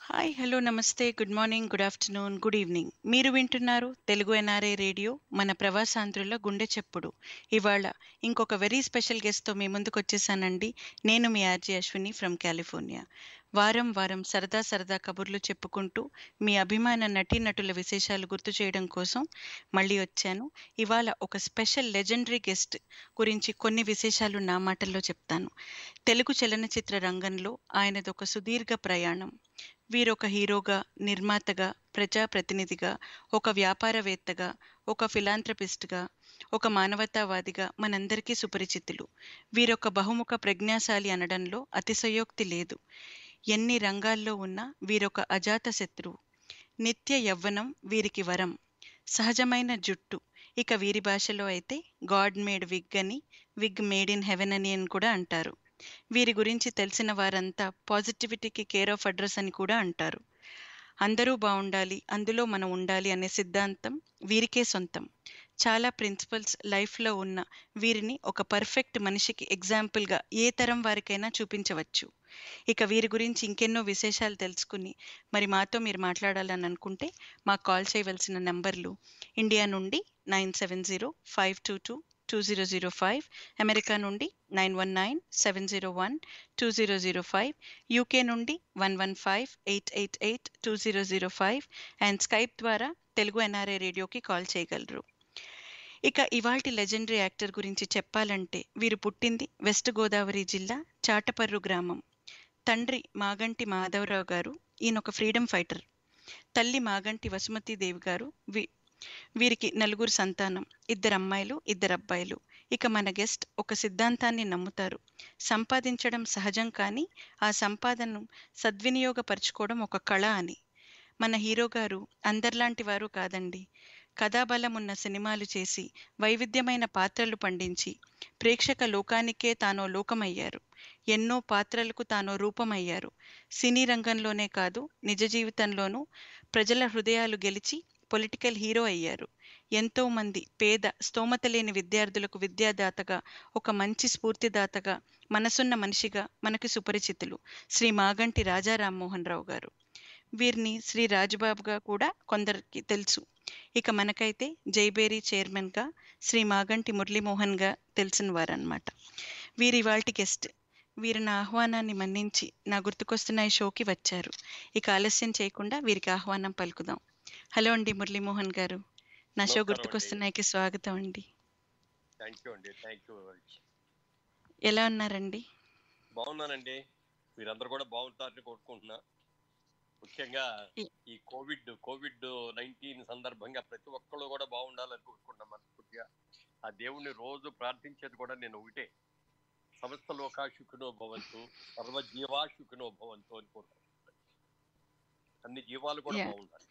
Hi hello నమస్తే good morning good afternoon good evening మీరు వింటున్నారు తెలుగు ఎన్ఆర్ఐ రేడియో మన ప్రవాసాంధ్రుల గుండె చెప్పుడు ఇవాళ ఇంకొక వెరీ స్పెషల్ గెస్ట్తో మీ ముందుకు వచ్చేసానండి నేను మీ ఆర్జే అశ్విని ఫ్రమ్ కాలిఫోర్నియా వారం వారం సరదా సరదా కబుర్లు చెప్పుకుంటూ మీ అభిమాన నటీనటుల విశేషాలు గుర్తు చేయడం కోసం మళ్ళీ వచ్చాను ఇవాళ ఒక స్పెషల్ లెజెండరీ గెస్ట్ గురించి కొన్ని విశేషాలు నా మాటల్లో చెప్తాను తెలుగు చలనచిత్ర రంగంలో ఆయనది ఒక సుదీర్ఘ ప్రయాణం వీరొక హీరోగా నిర్మాతగా ప్రజాప్రతినిధిగా ఒక వ్యాపారవేత్తగా ఒక ఫిలాంథ్రపిస్ట్గా ఒక మానవతావాదిగా మనందరికీ సుపరిచితులు వీరొక బహుముఖ ప్రజ్ఞాశాలి అనడంలో అతిశయోక్తి లేదు ఎన్ని రంగాల్లో ఉన్నా వీరొక అజాత శత్రువు నిత్య యవ్వనం వీరికి వరం సహజమైన జుట్టు ఇక వీరి భాషలో అయితే గాడ్ మేడ్ విగ్ అని విగ్ మేడ్ ఇన్ హెవెన్ అని అని కూడా అంటారు వీరి గురించి తెలిసిన వారంతా పాజిటివిటీకి కేర్ ఆఫ్ అడ్రస్ అని కూడా అంటారు అందరూ బాగుండాలి అందులో మనం ఉండాలి అనే సిద్ధాంతం వీరికే సొంతం చాలా ప్రిన్సిపల్స్ లైఫ్లో ఉన్న వీరిని ఒక పర్ఫెక్ట్ మనిషికి ఎగ్జాంపుల్గా ఏ తరం వారికైనా చూపించవచ్చు ఇక వీరి గురించి ఇంకెన్నో విశేషాలు తెలుసుకుని మరి మాతో మీరు మాట్లాడాలని అనుకుంటే మాకు కాల్ చేయవలసిన నంబర్లు ఇండియా నుండి nine seven zero five two two two zero zero five America నుండి nine one nine seven zero one two zero zero five UK నుండి one one five eight eight eight two zero zero five and Skype ద్వారా Telugu NRI రేడియోకి call చేయగలరు ఇక ఇవాల్టి legendary actor గురించి చెప్పాలంటే వీరు పుట్టింది వెస్ట్ గోదావరి జిల్లా చాటపర్రు గ్రామం తండ్రి మాగంటి మాధవరావు గారు ఈయన ఒక ఫ్రీడమ్ ఫైటర్ తల్లి మాగంటి వసుమతీదేవి గారు వీ వీరికి నలుగురు సంతానం ఇద్దరు అమ్మాయిలు ఇద్దరు అబ్బాయిలు ఇక మన గెస్ట్ ఒక సిద్ధాంతాన్ని నమ్ముతారు సంపాదించడం సహజం కానీ ఆ సంపాదనను సద్వినియోగపరచుకోవడం ఒక కళ అని మన హీరో గారు అందరిలాంటి వారు కాదండి కథాబలం ఉన్న సినిమాలు చేసి వైవిధ్యమైన పాత్రలు పండించి ప్రేక్షక లోకానికే తానో లోకమయ్యారు ఎన్నో పాత్రలకు తానో రూపమయ్యారు సినీ రంగంలోనే కాదు నిజ జీవితంలోనూ ప్రజల హృదయాలు గెలిచి పొలిటికల్ హీరో అయ్యారు ఎంతో మంది పేద స్తోమత లేని విద్యార్థులకు విద్యాదాతగా ఒక మంచి స్ఫూర్తిదాతగా మనసున్న మనిషిగా మనకి సుపరిచితులు శ్రీ మాగంటి రాజా రామ్మోహన్ రావు గారు వీరిని శ్రీ రాజబాబుగా కూడా కొందరికి తెలుసు ఇక మనకైతే జైబేరీ చైర్మన్గా శ్రీ మాగంటి మురళీమోహన్గా తెలిసిన వారనమాట వీరి ఇవాల్టి గెస్ట్ వీరు నా ఆహ్వానాన్ని మన్నించి నా గుర్తుకొస్తున్న ఈ షోకి వచ్చారు ఇక ఆలస్యం చేయకుండా వీరికి ఆహ్వానం పలుకుదాం హలో అండి మురళీమోహన్ గారు నా షో నమస్కారం గుర్తుకొస్తున్నాయికి స్వాగతం అండి థ్యాంక్ యూ అండి థ్యాంక్ యూ ఎలా ఉన్నారండి బాగున్నానండి మీరందరూ కూడా బాగుంటారని కోరుకుంటున్నా ముఖ్యంగా ఈ- ఈ కోవిడ్ కోవిడ్ నైన్టీన్ సందర్భంగా ప్రతి ఒక్కళ్ళు కూడా బాగుండాలని కోరుకుంటున్నాం మనస్ఫూర్తిగా ఆ దేవుణ్ణి రోజు ప్రార్థించేది కూడా నేను ఒకటే సమస్త లోకాశుకునో భవంతు సర్వ జీవాశుకునో భవంతు అని కోరుకుంటున్నాను అన్ని జీవాలు కూడా Yeah. బాగుండాలి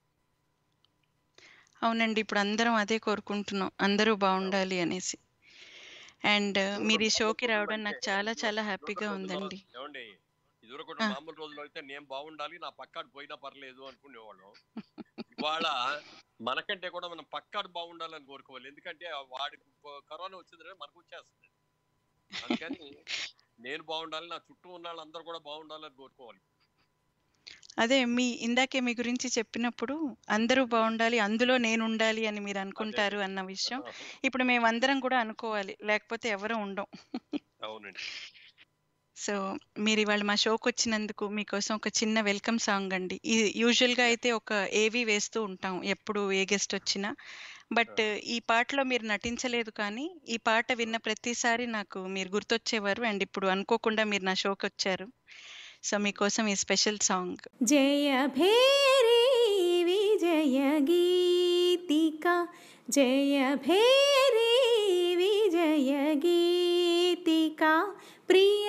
అవునండి ఇప్పుడు అందరం అదే కోరుకుంటున్నాం అందరూ బాగుండాలి అనేసి అండ్ మీరు ఈ షోకి రావడం నాకు చాలా చాలా హ్యాపీగా ఉందండి ఏమండి ఇదివరకు ఆ. మామూలు రోజుల్లో అయితే నేను బాగుండాలి నా పక్కాడు పోయినా పర్లేదు అనుకునేవాళ్ళం ఇవాళ మనకంటే కూడా మనం పక్కాడు బాగుండాలని కోరుకోవాలి ఎందుకంటే వాడికి కో- కరోనా వచ్చిందంటే మనకు వచ్చేస్తుంది అందుకని నేను బాగుండాలి నా చుట్టూ ఉన్న వాళ్ళందరూ కూడా బాగుండాలని కోరుకోవాలి అదే మీ ఇందాకే మీ గురించి చెప్పినప్పుడు అందరూ బాగుండాలి అందులో నేను ఉండాలి అని మీరు అనుకుంటారు అన్న విషయం ఇప్పుడు మేమందరం కూడా అనుకోవాలి లేకపోతే ఎవరు ఉండం అవునండి సో మీరు ఇవాళ మా షోకి వచ్చినందుకు మీకోసం ఒక చిన్న వెల్కమ్ సాంగ్ అండి ఇది యూజువల్గా అయితే ఒక ఏవి వేస్తూ ఉంటాం ఎప్పుడు ఏ గెస్ట్ వచ్చినా బట్ ఈ పాటలో మీరు నటించలేదు కానీ ఈ పాట విన్న ప్రతిసారి నాకు మీరు గుర్తొచ్చేవారు అండ్ ఇప్పుడు అనుకోకుండా మీరు నా షోకి వచ్చారు సో మీకోసం ఈ స్పెషల్ సాంగ్ జయ భేరీ విజయ గీతిక జయ భేరీ విజయ గీతిక ప్రియ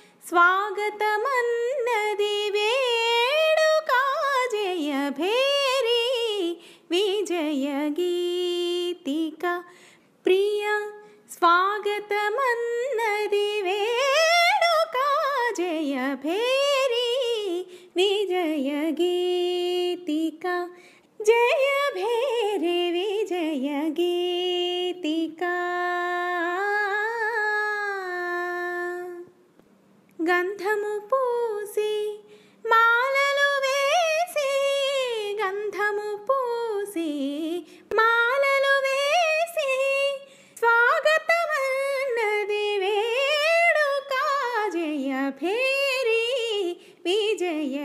స్వాగతమన్నది వేడుక జయ భేరీ విజయ గీతిక ప్రియ స్వాగతమన్నది వేడుక జయ భేరీ విజయ గీతిక జయ భేరి విజయ గీతిక గంధము పూసి మాలలు వే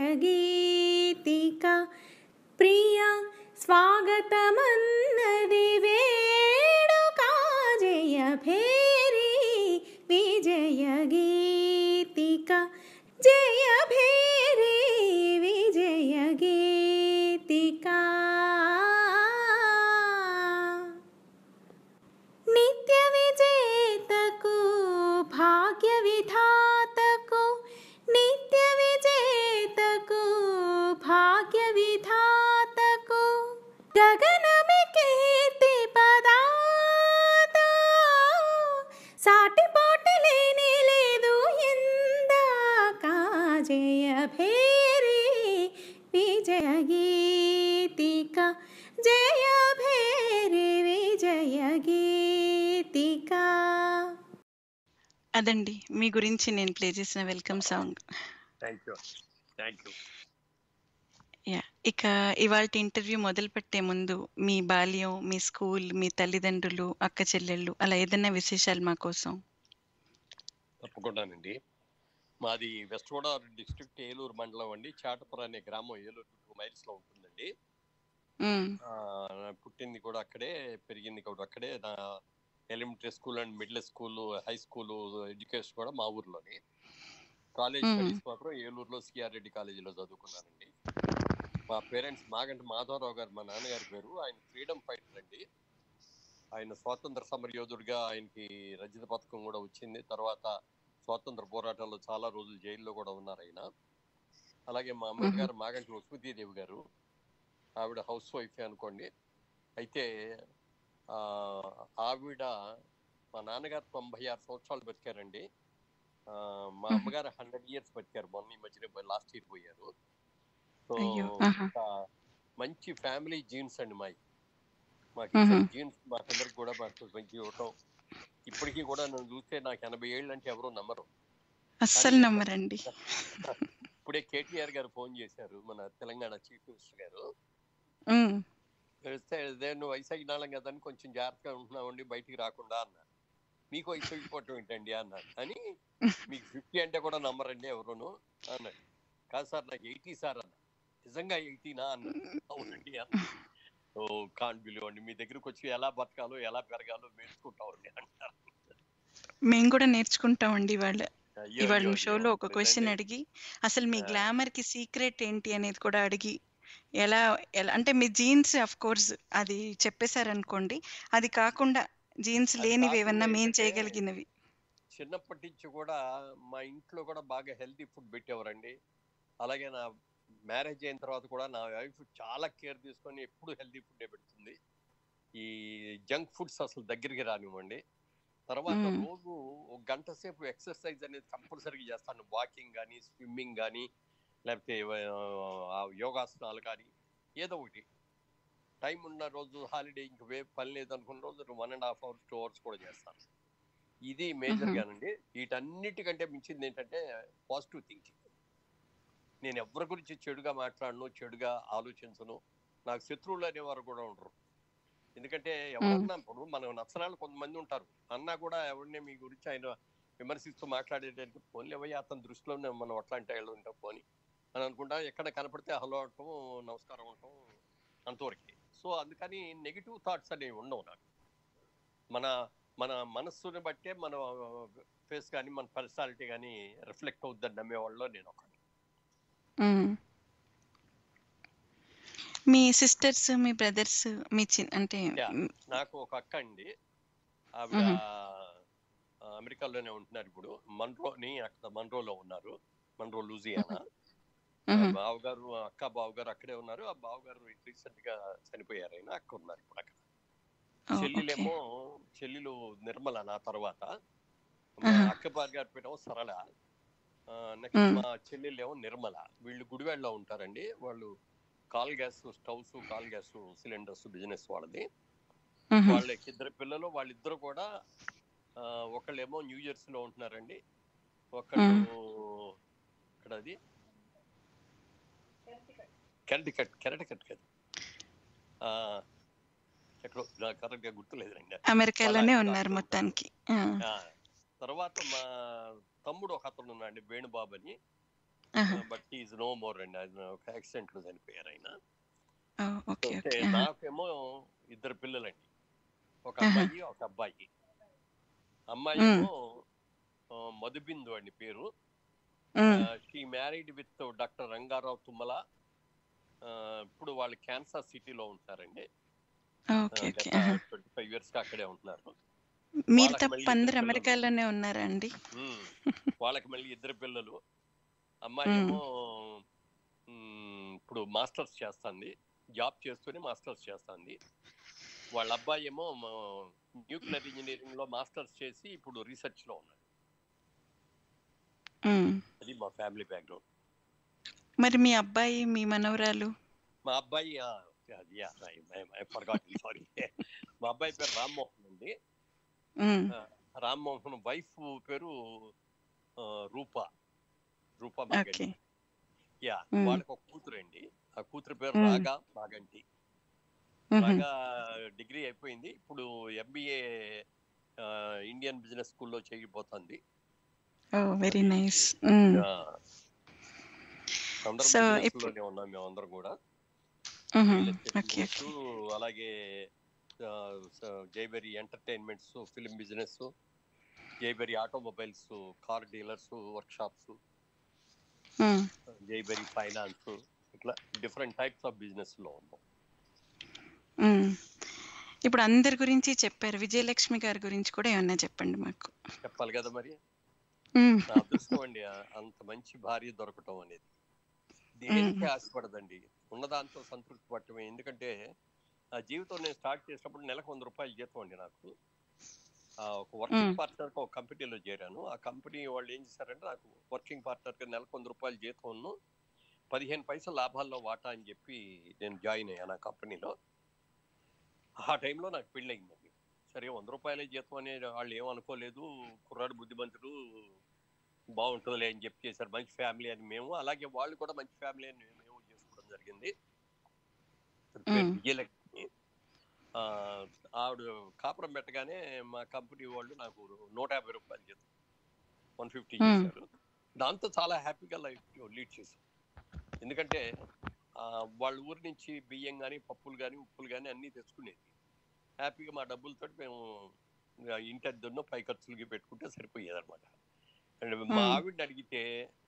గీతిక ప్రియ స్వాగతమన్నది వేడుక జయ భేరి విజయ గీతిక జయ భేరి విజయ గీతిక నిత్య విజేతకు భాగ్య విధాతకు నిత్య విజేతకు భాగ్య విధాతకు గగనమి కీర్తి పదాత సాటిపోటి లేని లేదు ఎందాక జయ భేరి విజయ గీతిక జయ భేరి విజయ గీతిక అదండి మీ గురించి నేను ప్లే చేసిన welcome song thank you thank you ya ఇక ఇవాళ ఇంటర్వ్యూ మొదలు పెట్టే ముందు మీ బాల్యం మీ స్కూల్ మీ తల్లిదండ్రులు అక్క చెల్లెళ్ళు అలా ఏదైనా విశేషాలు మా కోసం తప్పకుండానండి మాది వెస్ట్ గోదావరి డిస్ట్రిక్ట్ ఏలూరు మండలం అండి చాటపుర అనే గ్రామం ఏలూరు టూ మైల్స్ లో ఉంటుందండి మ్మ్. ఆ, పుట్టింది కూడా అక్కడే పెరిగింది కూడా అక్కడే నా elementary school and middle school high school education కూడా మా ఊర్లోనే కాలేజ్ మ్మ్. స్టడీస్ మాత్రం ఏలూరులో సిఆర్ రెడ్డి కాలేజీలో చదువుకున్నానండి మా పేరెంట్స్ మాగంటి మాధవరావు గారు మా నాన్నగారి పేరు ఆయన ఫ్రీడమ్ ఫైటర్ అండి ఆయన స్వాతంత్ర సమర యోధుడిగా ఆయనకి రజత పథకం కూడా వచ్చింది తర్వాత స్వాతంత్ర పోరాటాల్లో చాలా రోజులు జైల్లో కూడా ఉన్నారు ఆయన అలాగే మా అమ్మగారు గారు మాగంటి వసుమతీదేవి గారు ఆవిడ హౌస్ వైఫ్ అనుకోండి అయితే ఆ, ఆవిడ మా నాన్నగారు తొంభై ఆరు సంవత్సరాలు బతికారండి ఆ, మా మ్మ్. అమ్మగారు హండ్రెడ్ ఇయర్స్ బతికారు మొన్న ఈ మధ్యన లాస్ట్ ఇయర్ పోయారు సో అయ్యో, ఆహా. ఒక మంచి ఫ్యామిలీ జీన్స్ అండి మావి మాకు మ్మ్. జీన్స్ మాకందరికి కూడా మాకు మంచి ఇవ్వటం ఇప్పటికీ కూడా నన్ను చూస్తే నాకు ఎనభై ఏళ్ళు అంటే ఎవరో నమ్మరు అస్సలు నమ్మరండి ఇప్పుడే కేటీఆర్ గారు ఫోన్ చేశారు మన తెలంగాణ చీఫ్ మినిస్టర్ గారు మ్మ్. తెలిస్తే అదే నువ్వు వయసు అయినాళ్ళం కదా అని కొంచెం జాగ్రత్తగా ఉంటున్నామండి బయటికి రాకుండా అన్న మీకు వయసు అయిపోవటం ఏంటండి అన్నాను అని మీకు ఫిఫ్టీ అంటే కూడా నమ్మరండి ఎవరును అన్నాడు కాదు సార్ నాకు ఎయిటీ సార్ అన్న నిజంగా ఎయిటీనా అన్న అవునండి అన్న ఓ కాన్ బిలీవ్ అండి మీ దగ్గరకు వచ్చి ఎలా బతకాలో ఎలా పెరగాలో నేర్చుకుంటామండి అంటారు మేము కూడా నేర్చుకుంటామండి ఇవాళ అయ్యో, ఇవాళ అయ్యో, షోలో ఒక నిజంగా. క్వశ్చన్ అడిగి అసలు మీ ఆ. గ్లామర్ కి సీక్రెట్ ఏంటి అనేది కూడా అడిగి ఎలా ఎలా అంటే మీ జీన్స్ అఫ్ కోర్స్ అది చెప్పేశారనుకోండి అది కాకుండా జీన్స్ అది లేనివి ఏమన్నా కాకుండా మేం ఏంటంటే- చేయగలిగినవి చిన్నప్పటి నుంచి కూడా మా ఇంట్లో కూడా బాగా హెల్తీ ఫుడ్ పెట్టేవారండి అలాగే నా మ్యారేజ్ అయిన తర్వాత కూడా నా వైఫ్ చాలా కేర్ తీసుకొని ఎప్పుడు హెల్తీ ఫుడ్ పెడుతుంది ఈ జంక్ ఫుడ్స్ అసలు దగ్గరికి రానివ్వండి తర్వాత మ్మ్. రోజు ఒక గంట సేపు ఎక్సర్సైజ్ అనేది కంపల్సరీగా చేస్తాను వాకింగ్ కానీ స్విమ్మింగ్ కానీ లేకపోతే ఆ, యోగాసనాలు కానీ ఏదో ఒకటి టైం ఉన్న రోజు హాలిడే ఇంక వే పని లేదు అనుకున్న రోజు one and half hours two hours కూడా చేస్తాను ఇది మేజర్ మ్మ్. గానండి వీటన్నిటికంటే మించింది ఏంటంటే పాజిటివ్ థింకింగ్ నేను ఎవరి గురించి చెడుగా మాట్లాడను చెడుగా ఆలోచించను నాకు శత్రువులు అనేవారు కూడా ఉండరు ఎందుకంటే ఎవరన్నా ఇప్పుడు మనం నచ్చనాలు కొంతమంది ఉంటారు అన్నా కూడా ఎవరిని మీ గురించి ఆయన విమర్శిస్తూ మాట్లాడేటంటే ఫోన్లు ఎవయ్య అతని దృష్టిలోనే మనం అట్లాంటి వాళ్ళు ఉంటాం పోని అని అనుకుంటా ఎక్కడ కనపడితే హలో అంటాం నమస్కారం అంటాం అంతవరకు సో అందుకని నెగిటివ్ థాట్స్ అనేవి ఉండవు నాకు మన మన మనస్సుని బట్టే మన ఫేస్ కానీ మన పర్సనాలిటీ కానీ రిఫ్లెక్ట్ అవుద్దని నమ్మేవాళ్ళలో నేను ఒకటి మ్మ్. మీ సిస్టర్స్ మీ బ్రదర్స్ మీ చిన్ అంటే Yeah. మ్, నాకు ఒక అక్క అండి ఆవిడ మ్మ్. ఆ, అమెరికాలోనే ఉంటున్నారు ఇప్పుడు మన్రోని అక్కడ మన్రోలో ఉన్నారు మన్రో లూజియానా ఆ, మ్మ్. బావగారు అక్క బావగారు అక్కడే ఉన్నారు ఆ బావగారు రీసెంట్ గా చనిపోయారు ఆయన అక్క ఉన్నారు ఇప్పుడు అక్కడ ఓ, ఓకే. చెల్లెలేమో చెల్లెలు నిర్మల నా తర్వాత మా ఆహా. అక్క బావ గారి పేరేమో సరళ నెక్స్ట్ మ్మ్. మా చెల్లెలేమో నిర్మల వీళ్ళు గుడివాడలో ఉంటారండి వాళ్ళు call gas stoves call gas cylinders business వాళ్ళది మ్మ్. వాళ్ళకి ఇద్దరు పిల్లలు వాళ్ళిద్దరు కూడా ఆ, ఒకళ్ళేమో న్యూ జెర్సీలో ఉంటున్నారండి ఒకళ్ళు ఇక్కడ అది కెరటి కట్ కెరటి కట్ కదా ఆ, ఎక్కడో నాకు కరెక్ట్ గా గుర్తులేదండి అమెరికాలోనే వాళ్ళ- ఉన్నారు మొత్తానికి ఆ, ఆ, తర్వాత మా తమ్ముడు ఒక అతను ఉన్నాడు వేణుబాబు అని ఆహా. బట్ ఈజ్ నో మోర్ అండి ఆయన ఒక యాక్సిడెంట్ లో చనిపోయారు ఆయన ఓ, ఓకే అంటే ఓకే ఆహా. నాకేమో ఇద్దరు పిల్లలండి ఒక ఆహా. అమ్మాయి ఒక అబ్బాయి అమ్మాయి మ్మ్. ఏమో ఆ, మధుబిందు అండి పేరు um, she married with doctor Rangarao Tummala ఆ, ఇప్పుడు వాళ్ళు క్యాన్సర్ సిటీలో ఉంటారండి ఓకే ఓకే ఆహా. ట్వంటీ ఫైవ్ ఇయర్స్ గా అక్కడే ఉంటున్నారు మీరు వాళ్ళకి తప్ప మళ్ళీ అందరు ఇద్దరు అమెరికాలోనే ఉన్నారా అండి మ్మ్. వాళ్ళకి మళ్ళీ ఇద్దరు పిల్లలు అమ్మాయి మ్మ్. ఏమో మ్మ్, ఇప్పుడు మాస్టర్స్ చేస్తుంది జాబ్ చేస్తూనే మాస్టర్స్ చేస్తుంది వాళ్ళ అబ్బాయి ఏమో న్యూక్లియర్ ఇంజనీరింగ్ లో మాస్టర్స్ చేసి ఇప్పుడు రీసెర్చ్ లో ఉన్నాడు ఉమ్. అది మా ఫ్యామిలీ బ్యాక్గ్రౌండ్ మరి మీ అబ్బాయి మీ మనవరాలు మా అబ్బాయి ఫర్గాట్ సారీ మా అబ్బాయి పేరు రామ్మోహన్ అండి ఉమ్, రామ్మోహన్ వైఫ్ పేరు ఆ, రూప రూప ఓకే మాగంటి యా మ్మ్. వాళ్ళకి ఒక కూతురు అండి ఆ కూతురు పేరు మ్మ్. రాగా మాగంటి ఉహు. రాగా డిగ్రీ అయిపోయింది ఇప్పుడు ఎంబీఏ ఇండియన్ బిజినెస్ స్కూల్లో చేయబోతుంది ఓ వెరీ నైస్ ఉమ్, ఆ, అందరం So, business ఇప్పుడు- లోనే ఉన్నాం మేమందరం కూడా ఉహు. రియల్ ఎస్టేట్ ఓకే బిజినెస్ అలాగే Jayabheri entertainments film business Jayabheri automobiles car dealers workshops um, Jayabheri finance ఇట్లా డిఫరెంట్ టైప్స్ ఆఫ్ బిజినెస్ లో ఉన్నాం ఉమ్. ఇప్పుడు అందరి గురించి చెప్పారు విజయలక్ష్మి గారి గురించి కూడా ఏమన్నా చెప్పండి మాకు చెప్పాలి కదా మరి ఉమ్, నా అదృష్టం అండి ఆ- అంత మంచి భార్య దొరకటం అనేది దేనికి ఆశపడదండి ఉన్నదాంతో సంతృప్తి పడటమే ఎందుకంటే ఆ జీవితం నేను స్టార్ట్ చేసినప్పుడు నెలకు వంద రూపాయలు జీతం అండి నాకు ఆ, ఒక వర్కింగ్ మ్మ్. పార్ట్నర్ ఒక కంపెనీలో చేరాను ఆ కంపెనీ వాళ్ళు ఏం చేశారంటే నాకు వర్కింగ్ పార్ట్నర్ కి నెలకు వంద రూపాయలు జీతం పదిహేను పైసలు లాభాల్లో వాటా అని చెప్పి నేను జాయిన్ అయ్యాను ఆ కంపెనీలో ఆ టైంలో నాకు పెళ్ళి అయిందండి సరే వంద రూపాయలే జీతం అనే వాళ్ళు ఏమనుకోలేదు కుర్రాడు బుద్ధిమంతుడు బాగుంటుందిలే అని చెప్పి చేశారు మంచి ఫ్యామిలీ అని మేము అలాగే వాళ్ళు కూడా మంచి ఫ్యామిలీ అని మేము చేసుకోవడం జరిగింది పేరు మ్మ్. విజయలక్ష్మి ఆ, ఆవిడ కాపురం పెట్టగానే మా కంపెనీ వాళ్ళు నాకు నూట యాభై రూపాయలు జీతం వన్ ఫిఫ్టీ మ్మ్. చేశారు దాంతో చాలా హ్యాపీగా లైఫ్ లీడ్ చేశాం ఎందుకంటే ఆ, వాళ్ళ ఊరి నుంచి బియ్యం కానీ పప్పులు కానీ ఉప్పులు కానీ అన్నీ తెచ్చుకునేది హ్యాపీగా మా డబ్బులతో మేము ఆ, ఇంటి అద్దెన్నో పై ఖర్చులకి పెట్టుకుంటే సరిపోయేది అనమాట అండ్ మా మ్మ్. ఆవిడని అడిగితే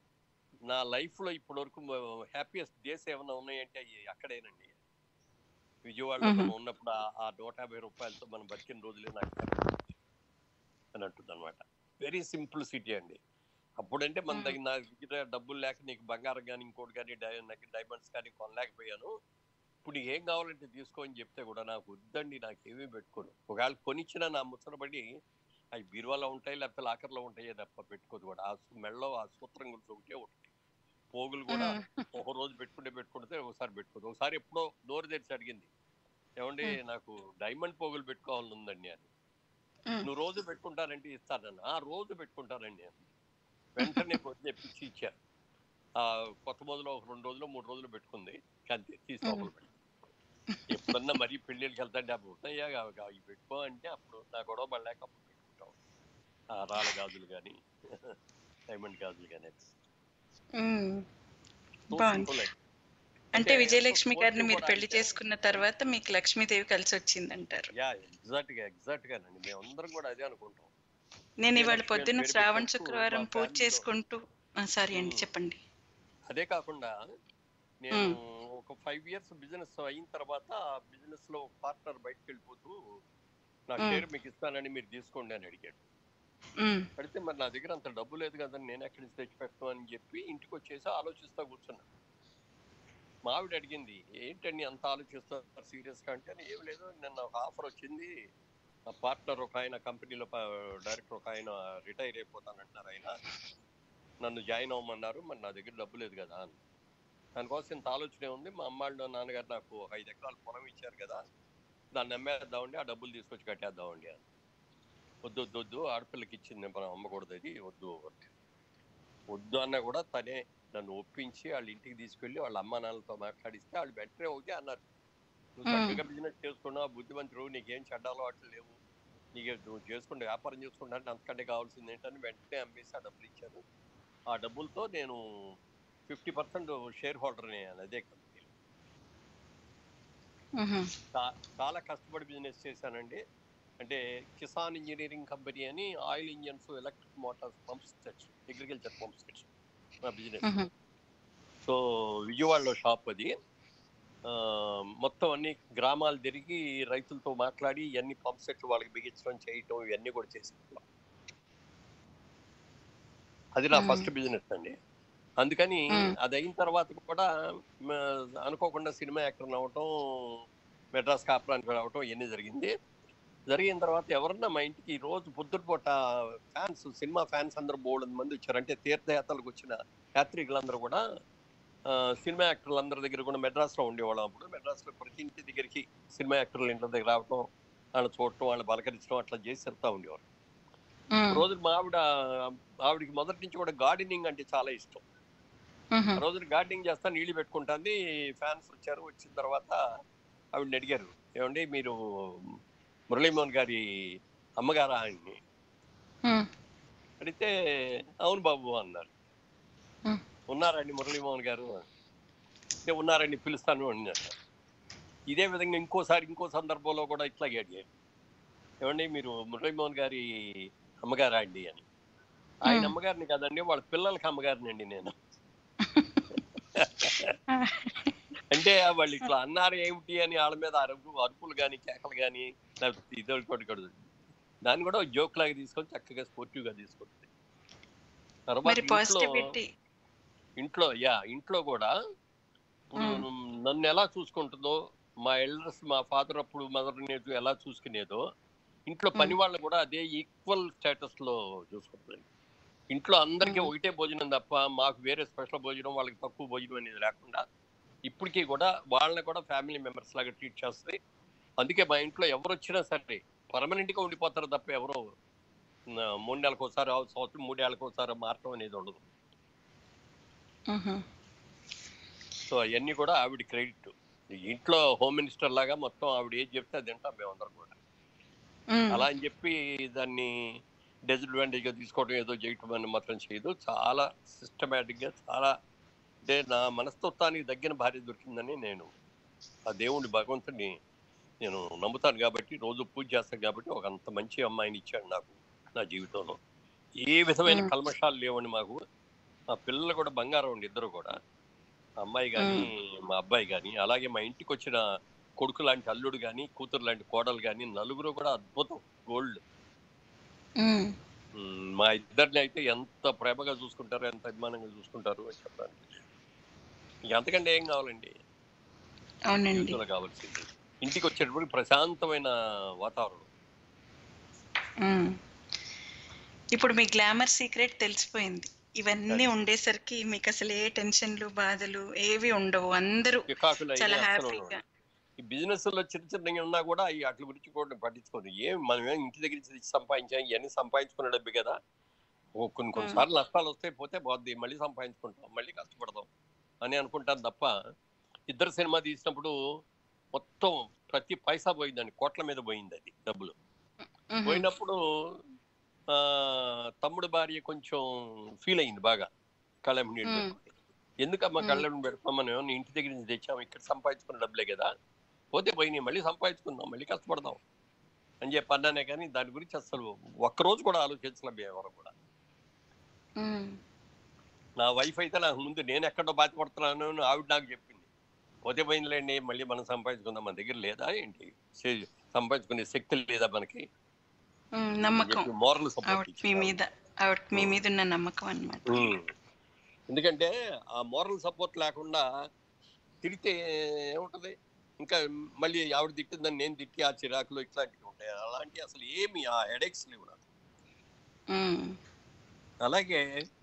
నా లైఫ్ లో ఇప్పటి వరకు హ్యాపీయెస్ట్ డేస్ ఏమైనా ఉన్నాయంటే అవి అక్కడేనండి విజయవాడలో మ్మ్. మనం ఉన్నప్పుడు ఆ- ఆ నూట యాభై రూపాయలతో మనం బతికిన రోజులే నాకు happy అని అంటుంది అనమాట వెరీ సింపుల్ సిటీ అండి అప్పుడంటే మన మ్మ్. దగ్గర నా దగ్గర డబ్బులు లేక నీకు బంగారం కానీ ఇంకోటి కానీ డై- నాకు డైమండ్స్ కానీ కొనలేకపోయాను ఇప్పుడు నీకు ఏం కావాలంటే తీసుకో అని చెప్తే కూడా నాకు వద్దండి నాకు ఏమీ పెట్టుకోను ఒకవేళ కొనిచ్చినా నా ముచ్చటపడి అవి బీరువాలో ఉంటాయి లేకపోతే లాకర్లో ఉంటాయి తప్ప పెట్టుకోదు కూడా ఆ సు- మెడలో ఆ సూత్రం గురించి ఒకటే ఒకటి పోగులు కూడా ఉమ్, ఒక రోజు పెట్టుకుంటే పెట్టుకుంటే ఒకసారి పెట్టుకోదు ఒకసారి ఎప్పుడో నోరు తెరిచి అడిగింది ఏమండి నాకు డైమండ్ పోగులు పెట్టుకోవాలని ఉందండి అని ఉమ్, నువ్వు రోజు పెట్టుకుంటానంటే ఇస్తానని ఆ రోజు పెట్టుకుంటానండి అని వెంటనే పొద్దు తెప్పించి ఇచ్చారు ఆ కొత్త మొదలు ఒక రెండు రోజులు మూడు రోజులు పెట్టుకుంది అంతే తీసి లోపల పెట్టి ఎప్పుడన్నా మరీ పెళ్ళిళ్ళకి వెళ్తాంటే అప్పుడు ఉన్నాయా అవి అవి పెట్టుకో అంటే అప్పుడు నా గొడవ పడలేక అప్పుడు పెట్టుకుంటాం ఆ రాళ్ళ గాజులు కానీ డైమండ్ గాజులు కానీ ఉమ్. So బాగుంది. simple అండి. అంటే అంటే విజయలక్ష్మి కోర్టు గారిని మీరు కూడా పెళ్లి అంతే. చేసుకున్న తర్వాత మీకు లక్ష్మీదేవి కలిసి వచ్చిందంటారు యా ఎగ్జాక్ట్ గా ఎగ్జాక్ట్ గానండి మేమందరం కూడా అదే అనుకుంటాం నేను ఇవాళ విజయలక్ష్మి పొద్దున్న పేరు శ్రావణ పెట్టినప్పుడు శుక్రవారం మా పూజ ఫ్యామిలీలో- చేసుకుంటూ సారీ అండి ఉమ్. చెప్పండి అదే కాకుండా నేను ఒక ఫైవ్ ఇయర్స్ బిజినెస్ అయిన తర్వాత బిజినెస్ లో పార్ట్నర్ బయటకు వెళ్ళిపోతూ నా మ్మ్. షేర్ మీకు ఇస్తానని మీరు తీసుకోండి అని అడిగాడు ఉమ్, అడిగితే మరి నా దగ్గర అంత డబ్బు లేదు కదా నేను ఎక్కడి నుంచి తెచ్చి పెట్టను అని చెప్పి ఇంటికి వచ్చేసి ఆలోచిస్తా కూర్చున్నాను మా ఆవిడ అడిగింది ఏంటండి అంత ఆలోచిస్తారు సీరియస్ గా అంటే ఏం లేదు నిన్న ఒక ఆఫర్ వచ్చింది నా పార్ట్నర్ ఒక ఆయన కంపెనీలో డైరెక్టర్ ఒక ఆయన రిటైర్ అయిపోతానంటున్నారు ఆయన నన్ను జాయిన్ అవ్వమన్నారు మరి నా దగ్గర డబ్బు లేదు కదా అని దానికోసం ఇంత ఆలోచనే ఉంది మా అమ్మాళ్ళు నాన్నగారు నాకు ఒక ఐదు ఎకరాలు పొలం ఇచ్చారు కదా దాన్ని అమ్మేద్దామండి ఆ డబ్బులు తీసుకొచ్చి కట్టేద్దామండి అని వద్దు వద్దు వద్దు ఆడపిల్లకి ఇచ్చింది మనం అమ్మకూడదు అది వద్దు అని. వద్దు అన్నా కూడా తనే నన్ను ఒప్పించి వాళ్ళ ఇంటికి తీసుకెళ్ళి వాళ్ళ అమ్మ నాన్నలతో మాట్లాడిస్తే వాళ్ళు వెంటనే ఓకే అన్నారు నువ్వు మ్మ్. చక్కగా బిజినెస్ చేసుకున్నావు బుద్ధిమంతుడు నీకేం చెడ్డ అలవాట్లు లేవు నీకు నువ్వు చేసుకుంటే వ్యాపారం చేసుకుంటా అంతకంటే కావాల్సింది ఏంటని వెంటనే అమ్మేసి ఆ డబ్బులు ఇచ్చాను ఆ డబ్బులతో నేను ఫిఫ్టీ పర్సెంట్ షేర్ హోల్డర్ నేను అదే కంపెనీ మ్హూ. చాలా కష్టపడి బిజినెస్ చేశానండి అంటే కిసాన్ ఇంజనీరింగ్ కంపెనీ అని oil engines electric motors pumps sets agriculture pump sets నా బిజినెస్ మ్హూ. సో విజయవాడలో షాప్ అది ఆ, మొత్తం అన్ని గ్రామాలు తిరిగి రైతులతో మాట్లాడి ఇవన్నీ పంప్ సెట్లు వాళ్ళకి బిగించడం చేయటం ఇవన్నీ కూడా చేసాం అది నా మ్మ్. ఫస్ట్ బిజినెస్ అండి అందుకని మ్మ్. అది అయిన తర్వాత కూడా మ, అనుకోకుండా సినిమా యాక్టర్ అవటం మెడ్రాస్ కాపురానికి రావటం ఇవన్నీ జరిగింది జరిగిన తర్వాత ఎవరన్నా మా ఇంటికి ఈ రోజు పొద్దుటిపూట ఫ్యాన్స్ సినిమా ఫ్యాన్స్ అందరూ బోల్డ్ మంది వచ్చారు అంటే తీర్థయాత్రలకు వచ్చిన యాత్రికులందరూ కూడా ఆ, సినిమా యాక్టర్లు అందరి దగ్గర కూడా మెడ్రాస్లో ఉండేవాళ్ళం అప్పుడు మెడ్రాస్లో ప్రతి ఇంటి దగ్గరికి సినిమా యాక్టర్లు ఇంటి దగ్గర రావటం వాళ్ళని చూడటం వాళ్ళని పలకరించడం అట్లా చేసి వెళ్తా ఉండేవారు మ్. రోజు మా ఆవిడ ఆవిడకి మొదటి నుంచి కూడా గార్డెనింగ్ అంటే చాలా ఇష్టం మ్హూ. ఆ రోజున గార్డెనింగ్ చేస్తా నీళ్లు పెట్టుకుంటుంది ఫ్యాన్స్ వచ్చారు వచ్చిన తర్వాత ఆవిడని అడిగారు ఏమండి మీరు మురళీమోహన్ గారి అమ్మగారా ఆయన్ని మ్. అడిగితే అవును బాబు అన్నారు మ్. ఉన్నారండి మురళీమోహన్ గారు అంటే ఉన్నారండి పిలుస్తాను అన్నారు ఇదే విధంగా ఇంకోసారి ఇంకో సందర్భంలో కూడా ఇట్లాగే అడిగారు ఏమండి మీరు మురళీమోహన్ గారి అమ్మగారా అండి అని ఆయన మ్. అమ్మగారిని కాదండి వాళ్ళ పిల్లలకి అమ్మగారిని అండి నేను అంటే వాళ్ళు ఇట్లా అన్నారు ఏమిటి అని వాళ్ళ మీద అరుపు అరుపులు కానీ కేకలు కానీ లేకపోతే ఇదొకటి కూడా దాన్ని కూడా జోక్ లాగా తీసుకొని చక్కగా స్పోర్టివ్ గా తీసుకుంటుంది తర్వాత మరి ఇంట్లో పాజిటివిటీ ఇంట్లో యా ఇంట్లో కూడా ఉమ్, నన్ను ఎలా చూసుకుంటుందో మా ఎల్డర్స్ మా ఫాదర్ అప్పుడు మదర్ నేదు ఎలా చూసుకునేదో ఇంట్లో పని వాళ్ళని కూడా అదే ఈక్వల్ స్టేటస్ లో చూసుకుంటుంది ఇంట్లో అందరికీ మ్మ్. ఒకటే భోజనం తప్ప మాకు వేరే స్పెషల్ భోజనం వాళ్ళకి తక్కువ భోజనం అనేది లేకుండా ఇప్పటికీ కూడా వాళ్ళని కూడా ఫ్యామిలీ మెంబర్స్ లాగా ట్రీట్ చేస్తుంది అందుకే మా ఇంట్లో ఎవరు వచ్చినా సరే పర్మనెంట్ గా ఉండిపోతారు తప్ప ఎవరు ఆ, మూడు నెలలకు ఒకసారి సంవత్సరం మూడేళ్ళకి ఒకసారి మారటం అనేది ఉండదు మ్హూ. సో అవన్నీ కూడా ఆవిడ క్రెడిట్ ఇంట్లో హోమ్ మినిస్టర్ లాగా మొత్తం ఆవిడ ఏది చెప్తే అది తింటాం మేమందరం కూడా మ్. అలా అని చెప్పి దాన్ని డిసడ్వాంటేజ్ గా తీసుకోవడం ఏదో చేయటం అని మాత్రం చేయదు చాలా సిస్టమేటిక్ గా చాలా అంటే నా మనస్తత్వానికి తగ్గిన భార్య దొరికిందని నేను ఆ దేవుడి భగవంతుడిని నేను నమ్ముతాను కాబట్టి రోజు పూజ చేస్తాను కాబట్టి ఒక అంత మంచి అమ్మాయిని ఇచ్చాడు నాకు నా జీవితంలో ఏ విధమైన మ్మ్. కల్మషాలు లేవండి మాకు మా పిల్లలు కూడా బంగారం ఉండి ఇద్దరు కూడా మా అమ్మాయి కానీ మా అబ్బాయి కానీ అలాగే మా ఇంటికి వచ్చిన కొడుకు లాంటి అల్లుడు కానీ కూతురు లాంటి కోడలు కానీ నలుగురు కూడా అద్భుతం గోల్డ్ మ్. మ్మ్, మా ఇద్దరిని అయితే ఎంత ప్రేమగా చూసుకుంటారు ఎంత అభిమానంగా చూసుకుంటారు అని చెప్పడానికి ఇక అంతకంటే ఏం కావాలండి అవునండి జీవితంలో కావాల్సింది ఇంటికి వచ్చేటప్పుడు ప్రశాంతమైన వాతావరణం మ్మ్. ఇప్పుడు మీ గ్లామర్ సీక్రెట్ తెలిసిపోయింది ఇవన్నీ ఉండేసరికి మీకు అసలు ఏ టెన్షన్లు బాధలు ఏవి ఉండవు అందరూ చికాకులు చాలా అయ్యి అస్సలు హ్యాపీగా ఉండవు. ఈ బిజినెస్ లో చిన్న చిన్నగా ఉన్నా కూడా ఈ అట్ల గురించి కూడా పట్టించుకోదు ఏం మనం ఏం ఇంటి దగ్గర నుంచి తెచ్చి సంపాదించాం ఇవన్నీ సంపాదించుకునే డబ్బు కదా ఓ కొన్ని కొన్నిసార్లు నష్టాలు వస్తే పోతే పోద్ది మళ్ళీ సంపాదించుకుంటాం మళ్ళీ కష్టపడదాం అని అనుకుంటాను తప్ప ఇద్దరు సినిమా తీసినప్పుడు మొత్తం ప్రతి పైసా పోయిందండి కోట్ల మీద పోయింది అది డబ్బులు మ్హూ. పోయినప్పుడు ఆ, తమ్ముడు భార్య కొంచెం ఫీల్ అయింది బాగా కళ్ళెం నీళ్ళు మ్మ్. పెట్టుకొని. ఎందుకమ్మా మ్మ్. కళ్ళెం పెడతాం మనం ఏమన్నా ఇంటి దగ్గర నుంచి తెచ్చాము ఇక్కడ సంపాదించుకున్న డబ్బులే కదా పోతే పోయినాయి మళ్ళీ సంపాదించుకుందాం మళ్ళీ కష్టపడదాం అని చెప్పి అన్నానే కానీ దాని గురించి అసలు ఒక్కరోజు కూడా ఆలోచించలేం ఎవరు కూడా మ్మ్. నా వైఫ్ అయితే నాకు ముందు నేను ఎక్కడో బాధపడుతున్నాను అని ఆవిడ నాకు చెప్పింది పోతే పోయిందిలేండి మళ్ళీ మనం సంపాదించుకుందాం మన దగ్గర లేదా ఏంటి చే- సంపాదించుకునే శక్తి లేదా మనకి మ్మ్. నమ్మకం మోరల్ ఆవిడ మీ సపోర్ట్ మీద ఆవిడ మీ మీద ఉన్న నమ్మకం అన్నమాట ఉమ్. ఎందుకంటే ఆ మోరల్ సపోర్ట్ లేకుండా తిడితే ఏముంటది ఇంకా మళ్ళీ ఆవిడ తిట్టిందని నేను తిట్టి ఆ చిరాకులు ఇట్లాంటివి ఉంటాయి అలాంటి అసలు ఏమి ఆ హెడేక్స్ లేవు నాకు మ్మ్. అలాగే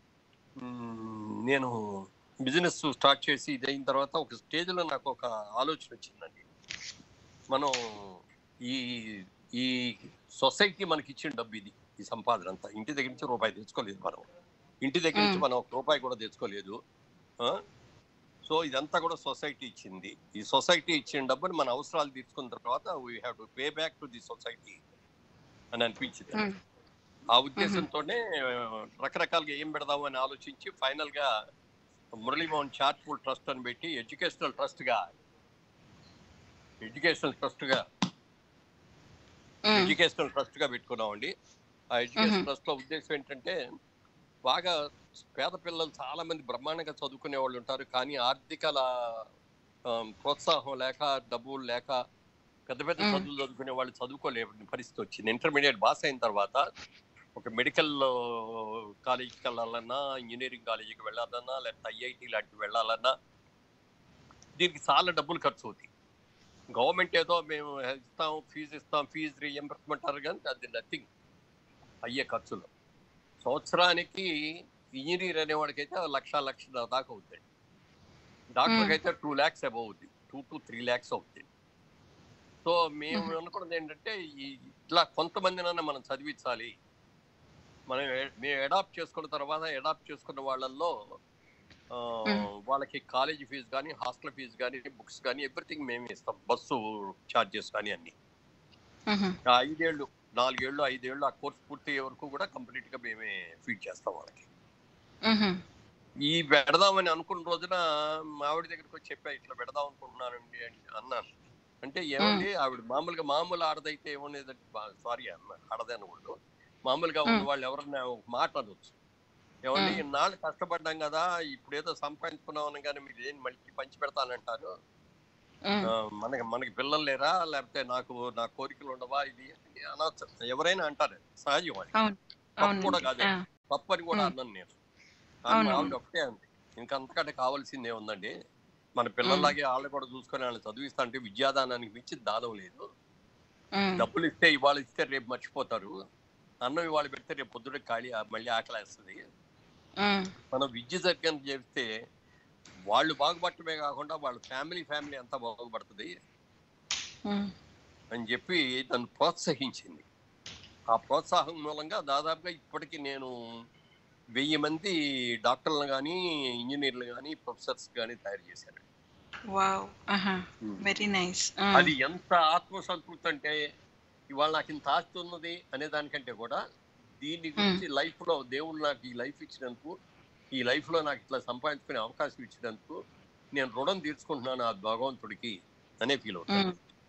ఉమ్, నేను బిజినెస్ స్టార్ట్ చేసి ఇది అయిన తర్వాత ఒక స్టేజ్లో నాకు ఒక ఆలోచన వచ్చిందండి మనం ఈ ఈ సొసైటీ మనకి ఇచ్చిన డబ్బు ఇది ఈ సంపాదన అంతా ఇంటి దగ్గర నుంచి రూపాయి తెచ్చుకోలేదు మనం ఇంటి దగ్గర నుంచి మ్మ్. మనం ఒక రూపాయి కూడా తెచ్చుకోలేదు ఆ? సో ఇదంతా కూడా సొసైటీ ఇచ్చింది ఈ సొసైటీ ఇచ్చిన డబ్బుని మన అవసరాలు తీర్చుకున్న తర్వాత we have to pay back to the society అని అనిపించింది మ్మ్. ఆ ఉద్దేశంతోనే ఆ, రకరకాలుగా ఏం పెడదాము అని ఆలోచించి ఫైనల్ గా మురళీమోహన్ చారిటబుల్ ట్రస్ట్ అని పెట్టి ఎడ్యుకేషనల్ ట్రస్ట్ గా ఎడ్యుకేషనల్ ట్రస్ట్ గా ఉమ్, ఎడ్యుకేషనల్ ట్రస్ట్ గా పెట్టుకున్నామండి ఆ ఎడ్యుకేషన్ మ్మ్. ట్రస్ట్ లో ఉద్దేశం ఏంటంటే బాగా పేద పిల్లలు చాలా మంది బ్రహ్మాండంగా చదువుకునే వాళ్ళు ఉంటారు కానీ ఆర్థిక లా- ఆ, ప్రోత్సాహం లేక డబ్బులు లేక పెద్ద పెద్ద మ్మ్. చదువులు చదువుకునే వాళ్ళు చదువుకోలేని పరిస్థితి వచ్చింది ఇంటర్మీడియట్ పాస్ అయిన తర్వాత ఒక మెడికల్ కాలేజీకి వెళ్ళాలన్నా ఇంజనీరింగ్ కాలేజీకి వెళ్ళాలన్నా లేకపోతే ఐఐటి లాంటివి వెళ్ళాలన్నా దీనికి చాలా డబ్బులు ఖర్చు అవుతాయి గవర్నమెంట్ ఏదో మేము ఇస్తాం ఫీజు ఇస్తాం ఫీజు రీఎంబర్స్మెంట్ అంటారు కానీ అది నథింగ్ అయ్యే ఖర్చులు సంవత్సరానికి ఇంజనీర్ అనేవాడికి అయితే లక్ష లక్ష దాకా అవుతాయి డాక్టర్కి అయితే టూ ల్యాక్స్ అబౌవ్ అవుతుంది టూ టు త్రీ ల్యాక్స్ అవుతుంది సో మేము Mhm. అనుకున్నది ఏంటంటే ఈ ఇట్లా కొంతమందినన్నా మనం చదివించాలి మనం ఎ- మేము అడాప్ట్ చేసుకున్న తర్వాత అడాప్ట్ చేసుకున్న వాళ్ళల్లో ఆ, Mhm. వాళ్ళకి కాలేజీ ఫీజు కానీ హాస్టల్ ఫీజు కానీ బుక్స్ కానీ ఎవ్రీథింగ్ మేమే ఇస్తాం బస్సు ఛార్జెస్ కానీ అన్ని ఉహు, ఆ ఐదేళ్ళు నాలుగేళ్ళు ఐదేళ్ళు ఆ కోర్స్ పూర్తి అయ్యే వరకు కూడా కంప్లీట్ గా మేమే ఫీడ్ చేస్తాం వాళ్ళకి ఉహు, ఈ పెడదామని అనుకున్న రోజున మా ఆవిడ దగ్గరికి వచ్చి చెప్పా ఇట్లా పెడదాం అనుకుంటున్నానండి అని అన్నాను అంటే ఏమండి ఆవిడ మామూలుగా మామూలు ఆడదైతే ఏమనేదంటే సారీ అన్న ఆడదే అనకూడదు మామూలుగా ఉన్న మ్మ్. వాళ్ళు ఎవరన్నా ఒక మాట అనొచ్చు ఏమండి మ్మ్. ఇన్నాళ్ళు కష్టపడ్డాం కదా ఇప్పుడు ఏదో సంపాదించుకున్నాం కానీ మీరు ఏం మళ్ళీ పంచి పెడతానంటారు ఉమ్, ఆ, మనకి మనకి పిల్లలు లేరా లేకపోతే నాకు నా కోరికలు ఉండవా ఇది అని అనొచ్చు ఎవరైనా అంటారు సహజం అది అవును తప్పు కూడా అవునండి కాదు ఆ, తప్పని కూడా మ్మ్. అన్నాను నేను కానీ అవును, మా అవును. ఆవిడ ఒకటే అంది ఇంకంతకంటే కావాల్సిందే ఉందండి మన పిల్లల్లాగే వాళ్ళు కూడా చూసుకొని వాళ్ళని చదివిస్తా అంటే విద్యాదానానికి మించి దానం లేదు ఉమ్, డబ్బులు ఇస్తే ఇవాళ ఇస్తే రేపు మర్చిపోతారు అన్నం ఇవాళ పెడితే రేపు పొద్దున ఖాళీ ఆ- మళ్ళీ ఆకలేస్తుంది ఉమ్, మనం విద్య సరిగ్గా చేస్తే వాళ్ళు బాగుపడటమే కాకుండా వాళ్ళ ఫ్యామిలీ ఫ్యామిలీ అంతా బాగుపడుతుంది ఉమ్, అని చెప్పి నన్ను ప్రోత్సహించింది ఆ ప్రోత్సాహం మూలంగా దాదాపుగా ఇప్పటికి నేను వెయ్యి మంది డాక్టర్లు కానీ ఇంజనీర్లు కానీ ప్రొఫెసర్స్ కానీ తయారు చేశాను వావ్ ఆహా వెరీ నైస్ అది ఎంత ఆత్మసంతృప్తి అంటే ఇవాళ నాకు ఇంత ఆస్తి ఉన్నది అనే దానికంటే కూడా దీని గురించి లైఫ్ లో దేవుడు నాకు ఈ లైఫ్ ఇచ్చినందుకు ఈ లైఫ్ లో నాకు ఇట్లా సంపాదించుకునే అవకాశం ఇచ్చినందుకు నేను రుణం తీర్చుకుంటున్నాను ఆ భగవంతుడికి అనే ఫీల్ అవుతాను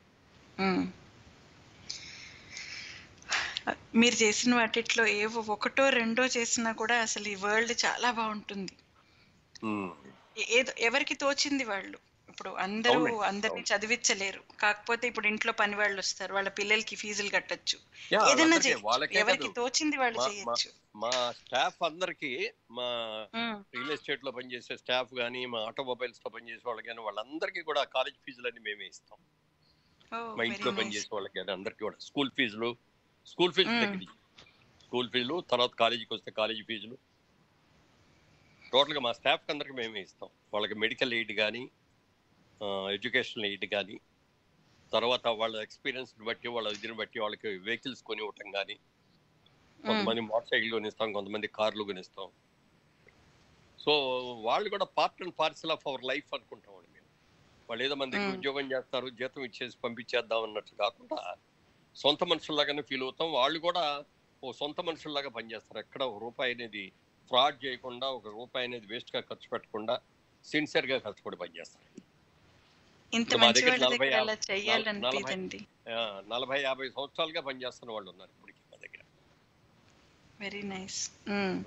మీరు చేసిన వాటిట్లో ఏవో ఒకటో రెండో చేసినా కూడా అసలు ఈ వరల్డ్ చాలా బాగుంటుంది ఉమ్. ఏ- ఏదో ఎవరికి తోచింది వాళ్ళు ఇప్పుడు అందరూ అవునండి, అందరిని అవును. చదివించలేరు కాకపోతే ఇప్పుడు ఇంట్లో పని వాళ్ళు వస్తారు వాళ్ళ పిల్లలకి ఫీజులు కట్టొచ్చు యా, ఏదైనా వాళ్ళందరికీ, చేయొచ్చు వాళ్ళకే ఎవరికి కాదు. తోచింది వాళ్ళు మా- చేయొచ్చు మా స్టాఫ్ అందరికి మా ఉమ్, రియల్ ఎస్టేట్ లో పనిచేసే స్టాఫ్ కానీ మా ఆటోమొబైల్స్ లో పనిచేసే వాళ్ళకి కానీ వాళ్ళందరికీ కూడా కాలేజ్ ఫీజులన్నీ మేమే ఇస్తాం ఓ మా వెరీ ఇంట్లో నైస్ పనిచేసే వాళ్ళకి కానీ అందరికీ కూడా స్కూల్ ఫీజులు స్కూల్ ఫీజు మ్మ్. దగ్గర స్కూల్ ఫీజులు తర్వాత కాలేజీకి వస్తే కాలేజీ ఫీజులు టోటల్ గా మా స్టాఫ్ అందరికి మేమే ఇస్తాం వాళ్ళకి మెడికల్ ఎయిడ్ కానీ ఎడ్యుకేషనల్ ఎయిడ్ కానీ తర్వాత వాళ్ళ ఎక్స్పీరియన్స్ బట్టి వాళ్ళ ఇదిని బట్టి వాళ్ళకి వెహికల్స్ కొని ఇవ్వటం కానీ కొంతమంది మోటార్ సైకిల్ కొనిస్తాం కొంతమంది కార్లు కొనిస్తాం సో వాళ్ళు కూడా part and parcel of our life అనుకుంటామండి మేము వాళ్ళు ఏదో మన దగ్గర Mm. ఉద్యోగం చేస్తారు జీతం ఇచ్చేసి పంపించేద్దాం అన్నట్టు కాకుండా సొంత మనుషుల్లాగానే ఫీల్ అవుతాం వాళ్ళు కూడా ఓ సొంత మనుషుల్లాగా పనిచేస్తారు ఎక్కడ ఒక రూపాయి అనేది ఫ్రాడ్ చేయకుండా ఒక రూపాయి అనేది వేస్ట్ గా ఖర్చు పెట్టకుండా సిన్సియర్ గా కష్టపడి పనిచేస్తారు ఇంత ఇప్పుడు మా మంచి దగ్గర వాళ్ళ నలభై దగ్గర యాభై- అలా చెయ్యాలనిపించండి ఆ, నలభై యాభై సంవత్సరాలుగా పనిచేస్తున్న వాళ్ళు ఉన్నారు ఇప్పటికి మా దగ్గర వెరీ నైస్ Mm.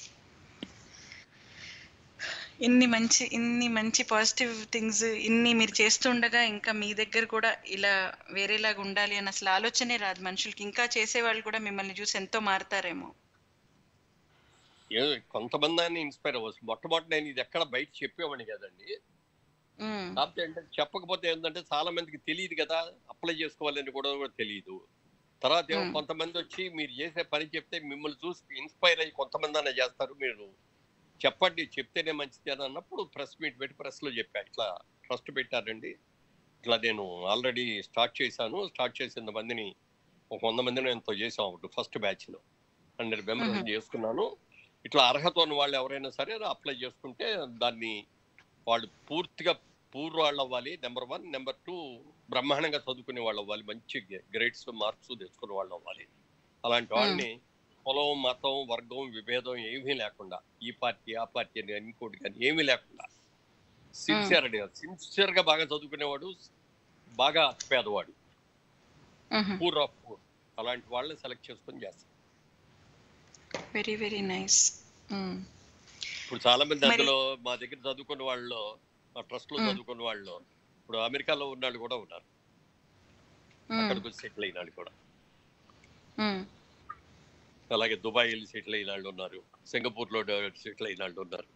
ఇన్ని మంచి ఇన్ని మంచి పాజిటివ్ థింగ్స్ ఇన్ని మీరు చేస్తుండగా ఇంకా మీ దగ్గర కూడా ఇలా వేరేలాగా ఉండాలి అని అసలు ఆలోచనే రాదు మనుషులకి ఇంకా చేసే వాళ్ళు కూడా మిమ్మల్ని చూసి ఎంతో మారుతారేమో ఏదో కొంతమంది అని ఇన్స్పైర్ అవ్వచ్చు మొట్టమొదటి నేను ఇది ఎక్కడ బయట చెప్పేవాడిని కదండి ఉమ్, కాకపోతే ఏంటంటే చెప్పకపోతే ఏంటంటే చాలా మందికి తెలియదు కదా అప్లై చేసుకోవాలని కూడా కూడా తెలియదు తర్వాత ఏమో Hmm. కొంతమంది వచ్చి మీరు చేసే పని చెప్తే మిమ్మల్ని చూసి ఇన్స్పైర్ అయ్యి కొంతమంది అన్న చేస్తారు మీరు చెప్పండి చెప్తేనే మంచిది అని అన్నప్పుడు ప్రెస్ మీట్ పెట్టి press లో చెప్పా ఇట్లా ట్రస్ట్ పెట్టారండి ఇట్లా నేను ఆల్రెడీ స్టార్ట్ చేశాను స్టార్ట్ చేసిన మందిని ఒక వంద మందిని ఎంతో చేసాం అప్పుడు ఫస్ట్ బ్యాచ్ లో హండ్రెడ్ మెంబర్స్ Mhm. చేసుకున్నాను ఇట్లా అర్హత ఉన్న వాళ్ళు ఎవరైనా సరే అప్లై చేసుకుంటే దాన్ని వాళ్ళు పూర్తిగా పూర్వ వాళ్ళు అవ్వాలి నెంబర్ వన్ నెంబర్ టూ బ్రహ్మాండంగా చదువుకునే వాళ్ళు అవ్వాలి మంచి గ్రేడ్స్ మార్క్స్ తెచ్చుకునే వాళ్ళు అవ్వాలి అలాంటి వాళ్ళని కులం మతం వర్గం విభేదం ఏమీ లేకుండా ఈ పార్టీ ఆ పార్టీ అని ఇంకోటి కానీ ఏమీ లేకుండా సిన్సియర్ సిన్సియర్ గా బాగా చదువుకునేవాడు బాగా పేదవాడు పూర్ ఆఫ్ పూర్ అలాంటి వాళ్ళని సెలెక్ట్ చేసుకొని చేస్తాం వెరీ వెరీ నైస్ ఇప్పుడు చాలా మంది మరి- అందులో మా దగ్గర చదువుకున్న వాళ్ళు మా ట్రస్ట్ లో మ్మ్. చదువుకున్న వాళ్ళు ఇప్పుడు అమెరికాలో ఉన్నాళ్ళు కూడా ఉన్నారు అక్కడికి వచ్చి సెటిల్ అయిన వాళ్ళు కూడా అలాగే దుబాయ్ వెళ్ళి సెటిల్ అయిన వాళ్ళు ఉన్నారు సింగపూర్ లో సెటిల్ అయిన వాళ్ళు ఉన్నారు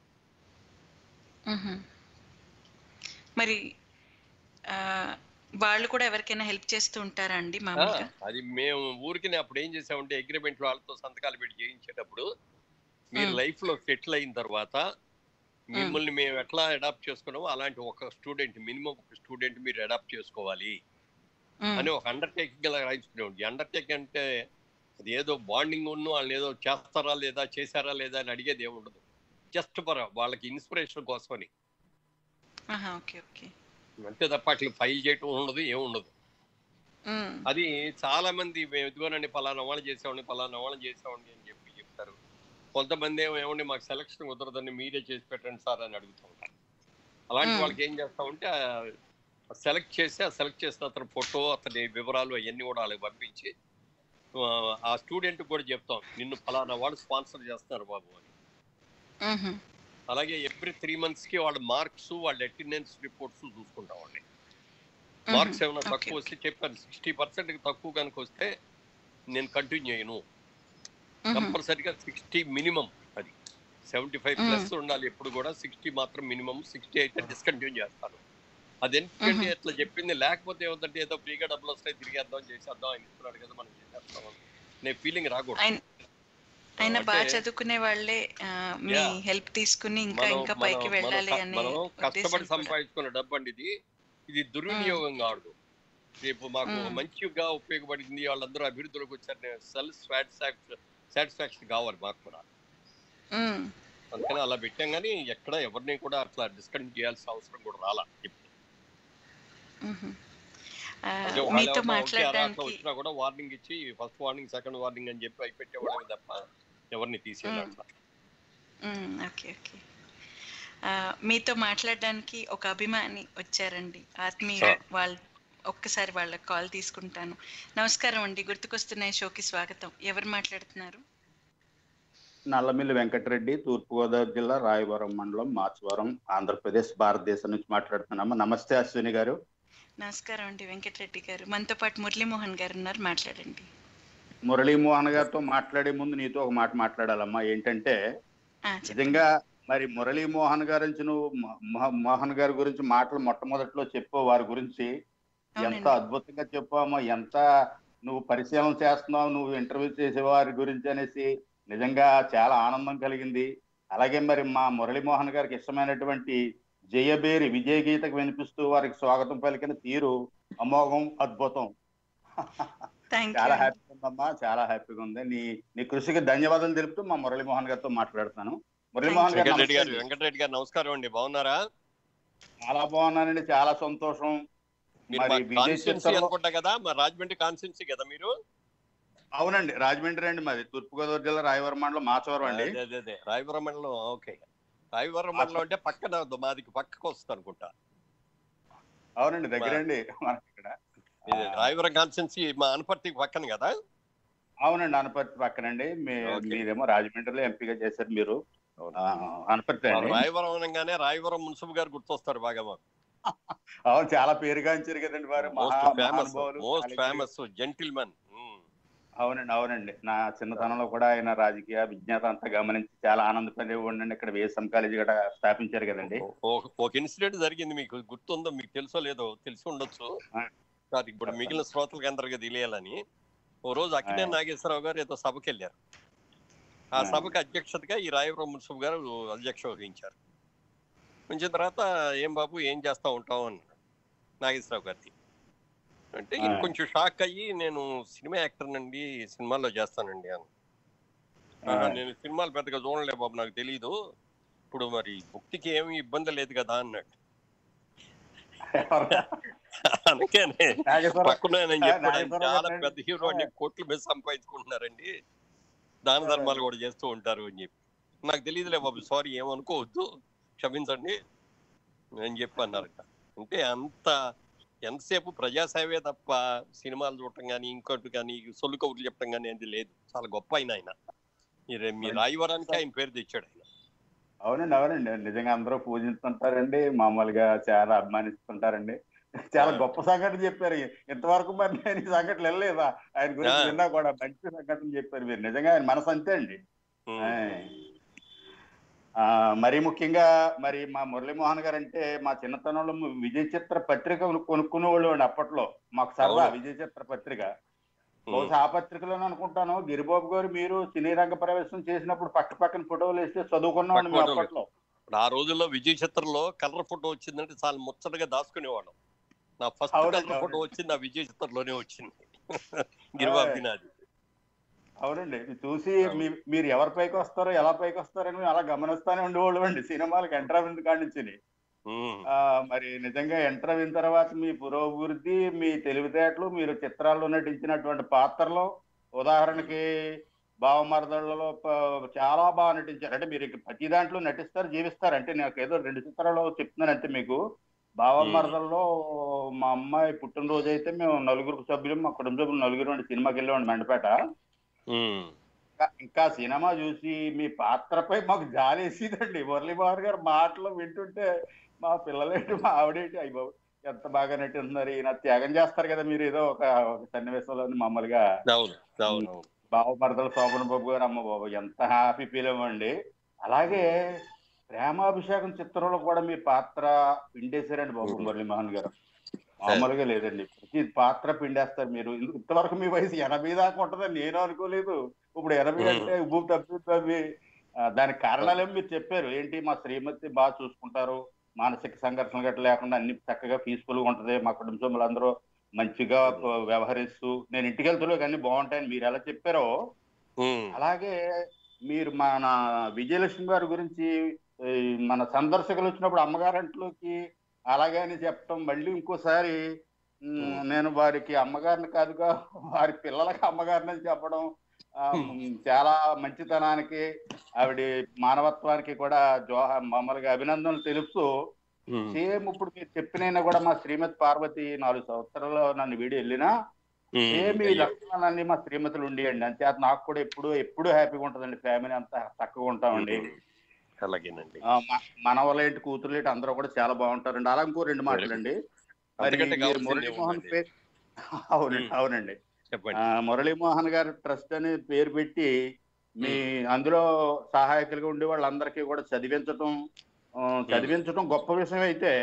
మరి ఆ, వాళ్ళు కూడా ఎవరికైనా హెల్ప్ చేస్తూ ఉంటారా అండి ఆ, మామూలుగా అది మేము ఊరికి అప్పుడు ఏం చేసామంటే అగ్రిమెంట్ వాళ్ళతో సంతకాలు పెట్టి చేయించేటప్పుడు మీరు మ్మ్. లైఫ్ లో సెటిల్ అయిన తర్వాత మిమ్మల్ని మేము ఎట్లా అడాప్ట్ చేసుకున్నామో అలాంటి ఒక స్టూడెంట్ మినిమం ఒక స్టూడెంట్ మీరు అడాప్ట్ చేసుకోవాలి మ్మ్. అని ఒక అండర్టేకింగ్ అలా రాయించుకునేవాడు అండర్టేకింగ్ అంటే అది ఏదో బాండింగ్ ఉన్న వాళ్ళు ఏదో చేస్తారా లేదా చేశారా లేదా అని అడిగేది ఏమి ఉండదు జస్ట్ ఫర్ వాళ్ళకి ఇన్స్పిరేషన్ కోసమని ఆహా, ఓకే ఓకే అంతే తప్ప అట్లా ఫైల్ చేయటం ఉండదు ఏమి ఉండదు మ్మ్. అది చాలా మంది మేము ఎదుగోనండి పలానా వాళ్ళు చేసామండి పలానా వాళ్ళు చేసామండి అని చెప్పి చెప్తారు కొంతమంది ఏమో ఏమండి మాకు సెలక్షన్ కుదరదని మీరే చేసి పెట్టండి సార్ అని అడుగుతూ ఉంటారు అలాంటి మ్మ్. వాళ్ళకి ఏం చేస్తామంటే సెలెక్ట్ చేసి ఆ సెలెక్ట్ చేసిన అతని ఫోటో అతని వివరాలు అవన్నీ కూడా వాళ్ళకి పంపించి ఆ, ఆ స్టూడెంట్ కూడా చెప్తాం నిన్ను ఫలానా వాళ్ళు స్పాన్సర్ చేస్తున్నారు బాబు అని మ్మ్. అలాగే ఎవ్రీ త్రీ మంత్స్ కి వాళ్ళ మార్క్స్ వాళ్ళ అటెండెన్స్ రిపోర్ట్స్ చూసుకుంటాం అండి మ్మ్. మార్క్స్ ఏమైనా ఓకే, తక్కువ వస్తే చెప్పాను సిక్స్టీ పర్సెంట్ తక్కువ కనుక వస్తే నేను కంటిన్యూ చేయను మ్మ్. కంపల్సరిగా సిక్స్టీ మినిమం అది సెవెంటీ ఫైవ్ మ్మ్. ప్లస్ ఉండాలి ఎప్పుడు కూడా సిక్స్టీ మాత్రం మినిమం సిక్స్టీ అయితే డిస్కంటిన్యూ చేస్తాను అది ఎందుకంటే మ్మ్. ఇట్లా చెప్పింది లేకపోతే ఏమంటే ఏదో ఫ్రీగా డబ్బులు వస్తాయి తిరిగేద్దాం చేసేద్దాం ఆయన ఇస్తున్నాడు కదా మనం చేసేస్తాం అని. నేను ఫీలింగ్ రాకూడదు ఆయన ఆయన అంటే- బాగా చదువుకునే వాళ్ళే ఆ, మీ Yeah. హెల్ప్ తీసుకుని ఇంకా మనం ఇంకా మనం- పైకి మనం వెళ్ళాలి క- అనే మనం కష్టపడి ఉద్దేశం కూడా. సంపాదించుకున్న డబ్బు అండి ఇది ఇది దుర్వినియోగం కాదు రేపు మాకు మ్మ్. మంచిగా ఉపయోగపడింది వాళ్ళందరూ అభివృద్ధిలోకి వచ్చారు సెల్ఫ్ సాటిస్ఫాక్షన్ సాటిస్ఫాక్షన్ కావాలి మాకు కూడా మ్మ్. అందుకని అలా పెట్టాం కానీ ఎక్కడ ఎవరిని కూడా అట్లా డిస్కనెక్ట్ చేయాల్సిన అవసరం కూడా రాలా మ్మ్. ఆ, అంటే ఒకవేళ మీతో ఎవరన్నా ఉంటే అలా అట్లా మాట్లాడడానికి వచ్చినా కూడా వార్నింగ్ ఇచ్చి ఫస్ట్ వార్నింగ్ సెకండ్ వార్నింగ్ అని చెప్పి అవి పెట్టేవాళ్ళకి తప్ప ఎవరిని తీసేయాలి అట్లా మ్మ్. ఓకే ఓకే ఆ, మీతో మాట్లాడడానికి ఒక అభిమాని వచ్చారండి ఆత్మీయులు Sure. వాళ్ళు ఒక్కసారి వాళ్ళకి కాల్ తీసుకుంటాను నమస్కారం అండి గుర్తుకొస్తున్నాయి షోకి స్వాగతం ఎవరు మాట్లాడుతున్నారు నల్లమిల్లి వెంకటరెడ్డి తూర్పుగోదావరి జిల్లా రాయవరం మండలం మార్చవరం ఆంధ్రప్రదేశ్ భారతదేశం నుంచి మాట్లాడుతున్నాము నమస్తే అశ్విని గారు నమస్కారం అండి వెంకటరెడ్డి గారు మనతో పాటు మురళీమోహన్ గారు ఉన్నారు మాట్లాడండి మురళీమోహన్ గారితో మాట్లాడే ముందు నీతో ఒక మాట మాట్లాడాలమ్మా ఏంటంటే ఆ, చెప్పండి. నిజంగా మరి మురళీమోహన్ గారి గురించి నువ్వు మో- మో- మోహన్ గారి గురించి మాటలు మొట్టమొదట్లో చెప్పావు వారి గురించి ఎంత అవునండి. అద్భుతంగా చెప్పామో ఎంత నువ్వు పరిశీలన చేస్తున్నావు నువ్వు ఇంటర్వ్యూ చేసే వారి గురించి అనేసి నిజంగా చాలా ఆనందం కలిగింది అలాగే మరి మా మురళీమోహన్ గారికి ఇష్టమైనటువంటి జయబేరి విజయ గీతకు వినిపిస్తూ వారికి స్వాగతం పలికిన తీరు అమోఘం అద్భుతం థ్యాంక్ చాలా యూ హ్యాపీగా ఉందమ్మా చాలా హ్యాపీగా ఉంది నీ నీ కృషికి ధన్యవాదాలు తెలుపుతూ మా మురళీమోహన్ గారితో మాట్లాడుతున్నాను మురళీమోహన్ గారు వెంకటరెడ్డి గారు నమస్తే. వెంకటరెడ్డి గారు నమస్కారం అండి బాగున్నారా చాలా బాగున్నానండి చాలా సంతోషం మీరు మరి విజయ్ కాన్స్టిట్యున్సీ చిత్రంలో- అనుకుంటా కదా మరి రాజమండ్రి కాన్స్టిట్యున్సీ కదా మీరు అవునండి రాజమండ్రి అండి మాది తూర్పుగోదావరి జిల్లా రాయవరం మండలం మాచవరం అండి అదే అదే అదే రాయవరం మండలం ఓకే రాయవరం మండలం అంటే పక్కన మాదికి పక్కకు వస్తుంది అనుకుంటా అవునండి దగ్గరండి మనకి ఇక్కడ ఇది రాయవరం కాన్స్టిట్యున్సీ మా అనపర్తికి పక్కన కదా అవునండి అనపర్తి పక్కనండి మీ ఓకే. మీరేమో రాజమండ్రిలో ఎంపీగా చేశారు మీరు అవును. ఆ, అనపర్తి మాకు అండి రాయవరం అనగానే రాయవరం మున్సిపల్ గారు గుర్తొస్తారు బాగా మాకు అవును చాలా పేరుగాంచారు కదండి వారు మహా మోస్ట్ ఫేమస్ మహానుభావులు. మోస్ట్ ఫేమస్ జెంటిల్మెన్ అవునండి అవునండి నా చిన్నతనంలో కూడా ఆయన రాజకీయ విజ్ఞాత అంతా గమనించి చాలా ఆనందపడేవాడిని ఇక్కడ వేసం కాలేజీ కూడా స్థాపించారు కదండి ఒక ఇన్సిడెంట్ జరిగింది మీకు గుర్తుందో మీకు తెలుసో లేదో తెలిసి ఉండొచ్చు ఆ. కాదు ఇప్పుడు మిగిలిన శ్రోతలకు అందరికీ తెలియాలని ఓ రోజు అక్కినే ఆ. నాగేశ్వరరావు గారు ఏదో సభకి వెళ్ళారు ఆ ఆ. సభకి అధ్యక్షతగా ఈ రాయవరం మున్సిపల్ గారు అధ్యక్ష వహించారు ఉంచిన తర్వాత ఏం బాబు ఏం చేస్తా ఉంటావు అన్నాడు నాగేశ్వరరావు గారికి అంటే ఈయన ఆ. కొంచెం షాక్ అయ్యి నేను సినిమా యాక్టర్ నండి సినిమాల్లో చేస్తానండి అని ఆహా, ఆ. నేను సినిమాలు పెద్దగా చూడలే బాబు నాకు తెలియదు ఇప్పుడు మరి భక్తికి ఏమి ఇబ్బంది లేదు కదా అన్నాడు అందుకనే నాగేశ్వరరావు పక్కన నేను చెప్పాడు ఆయన నాగేశ్వరరావు చాలా గారు పెద్ద హీరో అండి కోట్ల మీద సంపాదించుకుంటున్నారండి దాన ధర్మాలు కూడా చేస్తూ ఉంటారు అని చెప్పి నాకు తెలియదులే బాబు సారీ ఏమనుకోవద్దు క్షమించండి అని చెప్పి అన్నారట అంటే అంత ఎంతసేపు ప్రజాసేవే తప్ప సినిమాలు చూడటం కానీ ఇంకోటి కానీ సొల్లు కబుర్లు చెప్పడం కానీ అది లేదు చాలా గొప్ప ఆయన ఆయన మీరు- మీ రాయవరానికి ఆయన పేరు తెచ్చాడు ఆయన అవునండి అవునండి నిజంగా అందరూ పూజిస్తుంటారండి మామూలుగా చాలా అభిమానిస్తుంటారండి చాలా ఆ. గొప్ప సంఘటన చెప్పారు ఇంతవరకు మరి నేను ఈ సంఘటన వెళ్ళలేదా ఆయన గురించి ఆ. విన్నా కూడా మంచి సంఘటన చెప్పారు మీరు నిజంగా ఆయన మనసు అంతే అండి ఉమ్. ఆయ్. ఆ మరి ముఖ్యంగా మరి మా మురళీమోహన్ గారు అంటే మా చిన్నతనంలో విజయ చిత్ర పత్రిక కొనుక్కునే వాళ్ళు అండి అప్పట్లో మాకు సరదా అవును. విజయ చిత్ర పత్రిక ఉమ్. బహుశా ఆ పత్రికలోనే అనుకుంటాను గిరిబాబు గారు మీరు సినీ రంగ ప్రవేశం చేసినప్పుడు పక్క పక్కన ఫోటోలు వేస్తే చదువుకున్నామండి మేము పక్క ఫోటోలు. అప్పట్లో ఇప్పుడు ఆ రోజుల్లో విజయ్ చిత్రంలో కలర్ ఫోటో వచ్చిందంటే చాలా ముచ్చటగా దాచుకునేవాళ్ళం నా ఫస్ట్ అవునండి, కలర్ ఫోటో అవునండి. వచ్చింది ఆ విజయ్ చిత్రంలోనే వచ్చింది గిరిబాబు నాది అవునండి ఇది చూసి అవును. మీ- మీరు ఎవరి పైకి వస్తారో ఎలా పైకి వస్తారని మేము అలా గమనిస్తానే ఉండేవాళ్ళం అండి సినిమాలకు ఎంటర్ అయిన కాడి నుంచి ఉమ్. ఆ, మరి నిజంగా ఎంటర్ అయిన తర్వాత మీ పురోభివృద్ధి మీ తెలివితేటలు మీరు చిత్రాల్లో నటించినటువంటి పాత్రలు ఉదాహరణకి భావమరదళ్ళలో ప- చాలా బాగా నటించారు అంటే మీరు ఇక ప్రతి దాంట్లో నటిస్తారు జీవిస్తారు అంటే నాకు ఏదో రెండు చిత్రాలు చెప్తున్నాను అంతే మీకు భావమరదల్లో మా అమ్మాయి పుట్టినరోజు అయితే మేము నలుగురు సభ్యులు మా కుటుంబ సభ్యులు నలుగురు ఉండి సినిమాకి వెళ్ళామండి మండపేట ఉమ్. ఇంకా- ఇంకా సినిమా చూసి మీ పాత్రపై మాకు జాలేసిందండి మురళీమోహన్ గారు మాటలు వింటుంటే మా పిల్లలేంటి మా ఆవిడేంటి అయ్యి బాబు ఎంత బాగా నటిస్తున్నారు ఈయన త్యాగం చేస్తారు కదా మీరు ఏదో ఒక ఒక సన్నివేశంలో మామూలుగా అవును అవును అవును బావమరదల శోభన బాబు గారు అమ్మ బాబు ఎంత హ్యాపీ ఫీల్ అవ్వండి అలాగే ప్రేమాభిషేకం చిత్రంలో కూడా మీ పాత్ర పిండేశారండి బాబు Mhm. మురళీమోహన్ గారు మామూలుగా లేదండి ప్రతి పాత్ర పిండేస్తారు మీరు ఇందు- ఇంతవరకు మీ వయసు ఎనభై దాకా ఉంటుందని నేను అనుకోలేదు ఇప్పుడు ఎనభై Mhm. అంటే ఉబ్బు తప్పి తప్పి ఆ, దానికి కారణాలేమో మీరు చెప్పారు ఏంటి మా శ్రీమతి బాగా చూసుకుంటారు మానసిక సంఘర్షణ గట్రా లేకుండా అన్ని చక్కగా పీస్ఫుల్ గా ఉంటది మా కుటుంబ సభ్యులందరూ మంచిగా ప- వ్యవహరిస్తూ నేను ఇంటికి వెళ్తున్నా అన్ని బాగుంటాయని మీరు ఎలా చెప్పారో ఉమ్. అలాగే మీరు మన విజయలక్ష్మి గారి గురించి ఈ, మన సందర్శకులు వచ్చినప్పుడు అమ్మగారింట్లోకి అలాగే అని చెప్పడం మళ్ళీ ఇంకోసారి ఉమ్, Hmm. నేను వారికి అమ్మగారిని కాదుగా వారి పిల్లలకి అమ్మగారిని అని చెప్పడం ఆ, ఉమ్, చాలా మంచితనానికి ఆవిడ మానవత్వానికి కూడా జోహ మామూలుగా అభినందనలు తెలుపుతూ ఉమ్. సేమ్ ఇప్పుడు మీరు చెప్పినైనా కూడా మా శ్రీమతి పార్వతి నాలుగు సంవత్సరాలు నన్ను వీడి వెళ్ళినా ఉమ్. సేమ్ ఈ అయ్యో. లక్షణాలన్నీ మా శ్రీమతులు ఉండేయండి అంతే నాకు కూడా ఎప్పుడు ఎప్పుడు హ్యాపీగా ఉంటుందండి ఫ్యామిలీ అంతా చక్కగా ఉంటామండి ఉమ్. అలాగేనండి ఆ, మ- మనవలేంటి కూతురులేంటి అందరూ కూడా చాలా బాగుంటారండి అలా ఇంకో రెండు మాటలండి మరి అంతకంటే మీరు కావాల్సింది మురళీమోహన్ ఏముందండి? పేరు అవునండి ఉమ్. అవునండి చెప్పండి ఆ, మురళీమోహన్ గారు ట్రస్ట్ అని పేరు పెట్టి మీ అందులో సహాయకులుగా ఉండే వాళ్ళందరికీ కూడా చదివించటం ఆ, చదివించటం గొప్ప విషయం అయితే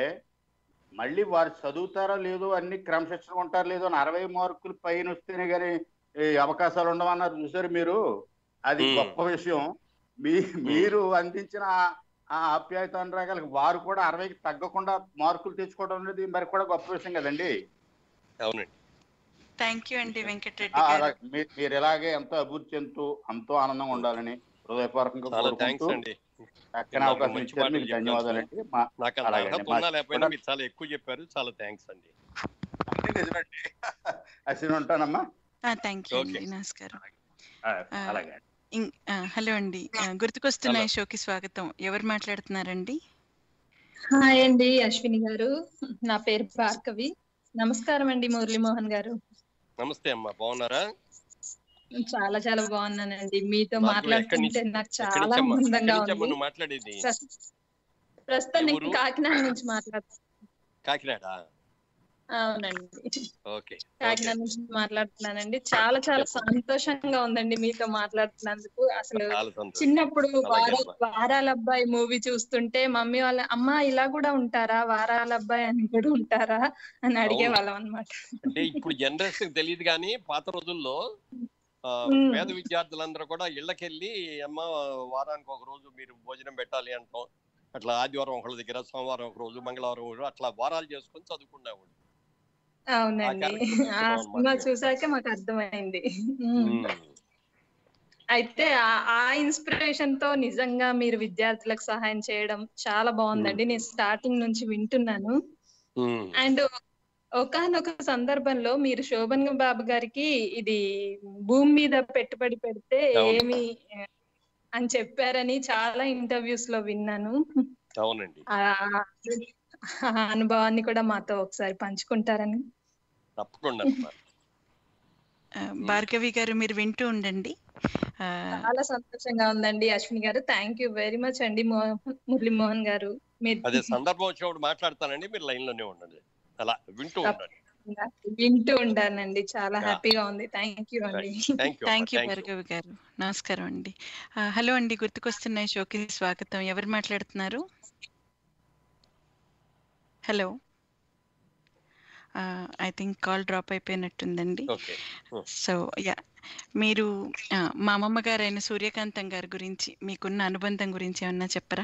మళ్ళీ వారు చదువుతారో లేదో అన్ని క్రమశిక్షణ ఉంటారో లేదో అని అరవై మార్కులు పైన వస్తేనే కానీ అవకాశాలు ఉండవన్నారు చూసారు మీరు అది Hmm. గొప్ప విషయం మీ మీరు అందించిన ఆ- ఆ ఆప్యాయత అనురాగాలకు వారు కూడా అరవైకి తగ్గకుండా మార్కులు తెచ్చుకోవడం అనేది మరి కూడా గొప్ప విషయం కదండి అవునండి థ్యాంక్ యూ అండి వెంకటరెడ్డి ఆ, గారు అలా మీ- మీరు ఇలాగే ఎంతో అభివృద్ధి చెందుతూ ఎంతో ఆనందంగా ఉండాలని హృదయపూర్వకంగా చాలా కోరుకుంటూ థ్యాంక్స్ అండి చక్కని నాకు అవకాశం మంచి ఇచ్చారు మాటలు మీకు చెప్పారు. ధన్యవాదాలండి మా నాకు అంత అలాగే అర్హత అండి. ఉన్నా మా- లేకపోయినా మీరు చాలా ఎక్కువ చెప్పారు చాలా థ్యాంక్స్ అండి అన్నీ నిజమండి అసలు ఉంటానమ్మా థ్యాంక్ యూ Okay. అండి నమస్కారం ఆ, ఆ, అలాగే ఇం- ఆ, హలో అండి ఆ, గుర్తుకొస్తున్న ఈ షోకి స్వాగతం ఎవరు మాట్లాడుతున్నారండి హాయ్ అండి అశ్విని గారు నా పేరు భార్గవి నమస్కారం అండి మురళీమోహన్ గారు నమస్తే అమ్మా బాగున్నారా చాలా చాలా బాగున్నానండి మీతో భార్గవి, ఎక్కడి నుంచి- మాట్లాడుతుంటే నాకు ఎక్కడి చాలా నుంచి అమ్మా? ఎక్కడి ఆనందంగా నుంచి అమ్మా ఉంది నువ్వు మాట్లాడేది ప్రస్- ప్రస్తుతం ఏ నేను ఊరు? కాకినాడ నుంచి మాట్లాడుతున్నాను కాకినాడ అవునండి ఓకే కాకినాడ నుంచి మాట్లాడుతున్నానండి చాలా చాలా సంతోషంగా ఉందండి మీతో మాట్లాడుతున్నందుకు అసలు చాలా సంతోషం చిన్నప్పుడు అలాగే వార అమ్మా. వారాల అబ్బాయి మూవీ చూస్తుంటే మమ్మీ వాళ్ళ అమ్మ ఇలా కూడా ఉంటారా వారాల అబ్బాయి అని కూడా ఉంటారా అని అడిగే వాళ్ళం అనమాట అంటే ఇప్పుడు జనరేషన్ తెలియదు కానీ పాత రోజుల్లో ఆ, మ్మ్. పేద విద్యార్థులందరూ కూడా ఇళ్ళకెళ్ళి అమ్మ వారానికి ఒక రోజు మీరు భోజనం పెట్టాలి అంటాం అట్లా ఆదివారం ఒకళ్ళ దగ్గర సోమవారం ఒక రోజు మంగళవారం ఒక రోజు అట్లా వారాలు చేసుకొని చదువుకునేవాడు అవునండి character ఆ పెట్టుకున్నాం సినిమా అన్నమాట. చూసాక మాకు అర్థమైంది ఉమ్. అయితే ఆ- ఆ ఇన్స్పిరేషన్ తో నిజంగా మీరు విద్యార్థులకు సహాయం చేయడం చాలా బాగుందండి నేను స్టార్టింగ్ నుంచి వింటున్నాను అండ్ ఒకానొక సందర్భంలో మీరు శోభన్ బాబు గారికి ఇది భూమి మీద పెట్టుబడి పెడితే అవును. ఏమి ఆ, అని చెప్పారని చాలా ఇంటర్వ్యూస్ లో విన్నాను అవునండి ఆ ఆ అనుభవాన్ని కూడా మాతో ఒకసారి పంచుకుంటారని తప్పకుండా అమ్మా. ఆ, భార్గవి గారు మీరు వింటూ ఉండండి ఆ, చాలా సంతోషంగా ఉందండి అశ్విని గారు థ్యాంక్ యూ వెరీ మచ్ అండి మో- మురళీమోహన్ గారు మీరు అదే సందర్భం వచ్చినప్పుడు మాట్లాడతానండి మీరు లైన్ లోనే ఉండండి అలా వింటూ ఉండండి వింటూ ఉండానండి చాలా Yeah. హ్యాపీగా ఉంది థ్యాంక్ యూ అండి thank you thank you Bhargavi garu నమస్కారం అండి ఆ, హలో అండి గుర్తుకొస్తున్నాయి షోకి స్వాగతం ఎవరు మాట్లాడుతున్నారు hello I think call drop అయిపోయినట్టుందండి ఓకే సో యా మీరు ఆ, మా అమ్మమ్మ గారు అయిన సూర్యకాంతం గారి గురించి మీకున్న అనుబంధం గురించి ఏమన్నా చెప్పరా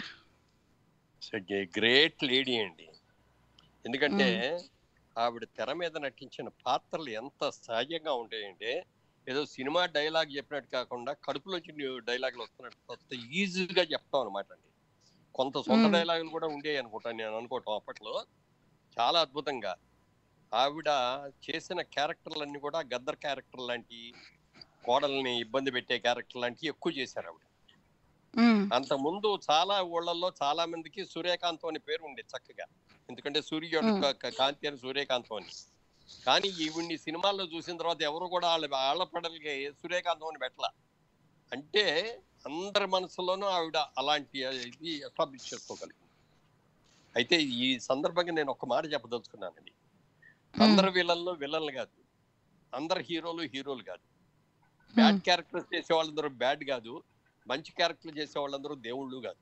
గ్రేట్ లేడీ అండి ఎందుకంటే ఆవిడ తెర మీద నటించిన పాత్రలు ఎంత సహజంగా ఉంటాయంటే ఏదో సినిమా డైలాగ్ చెప్పినట్టు కాకుండా కడుపులోంచి డైలాగులు వస్తున్నట్టు అంత ఈజీగా చెప్తాం అనమాట అండి కొంత సొంత మ్మ్. డైలాగులు కూడా ఉండేవి అనుకుంటాను నేను అనుకోవటం అప్పట్లో చాలా అద్భుతంగా ఆవిడ చేసిన క్యారెక్టర్లన్నీ కూడా గద్దర్ క్యారెక్టర్ లాంటి కోడల్ని ఇబ్బంది పెట్టే క్యారెక్టర్ లాంటివి ఎక్కువ చేశారు ఆవిడ మ్మ్. అంత ముందు చాలా ఊళ్ళల్లో చాలా మందికి సూర్యకాంతం అనే పేరు ఉండేది చక్కగా ఎందుకంటే సూర్యుడు మ్మ్. క- క- కాంతి అని సూర్యకాంతం అని కానీ ఈవిడ్ని సినిమాల్లో చూసిన తర్వాత ఎవరు కూడా వాళ్ళ వాళ్ళ పడలికి సూర్యకాంతం అని పెట్టల అంటే అందరి మనసులోనూ ఆవిడ అలాంటి ఇది ఎస్టాబ్లిష్ చేసుకోగలిగింది అయితే ఈ సందర్భంగా నేను ఒక మాట చెప్పదలుచుకున్నానండి అందరు విలన్లు విలన్లు కాదు అందరు హీరోలు హీరోలు కాదు బ్యాడ్ క్యారెక్టర్స్ చేసే వాళ్ళందరూ బ్యాడ్ కాదు మంచి క్యారెక్టర్లు చేసే వాళ్ళందరూ దేవుళ్ళు కాదు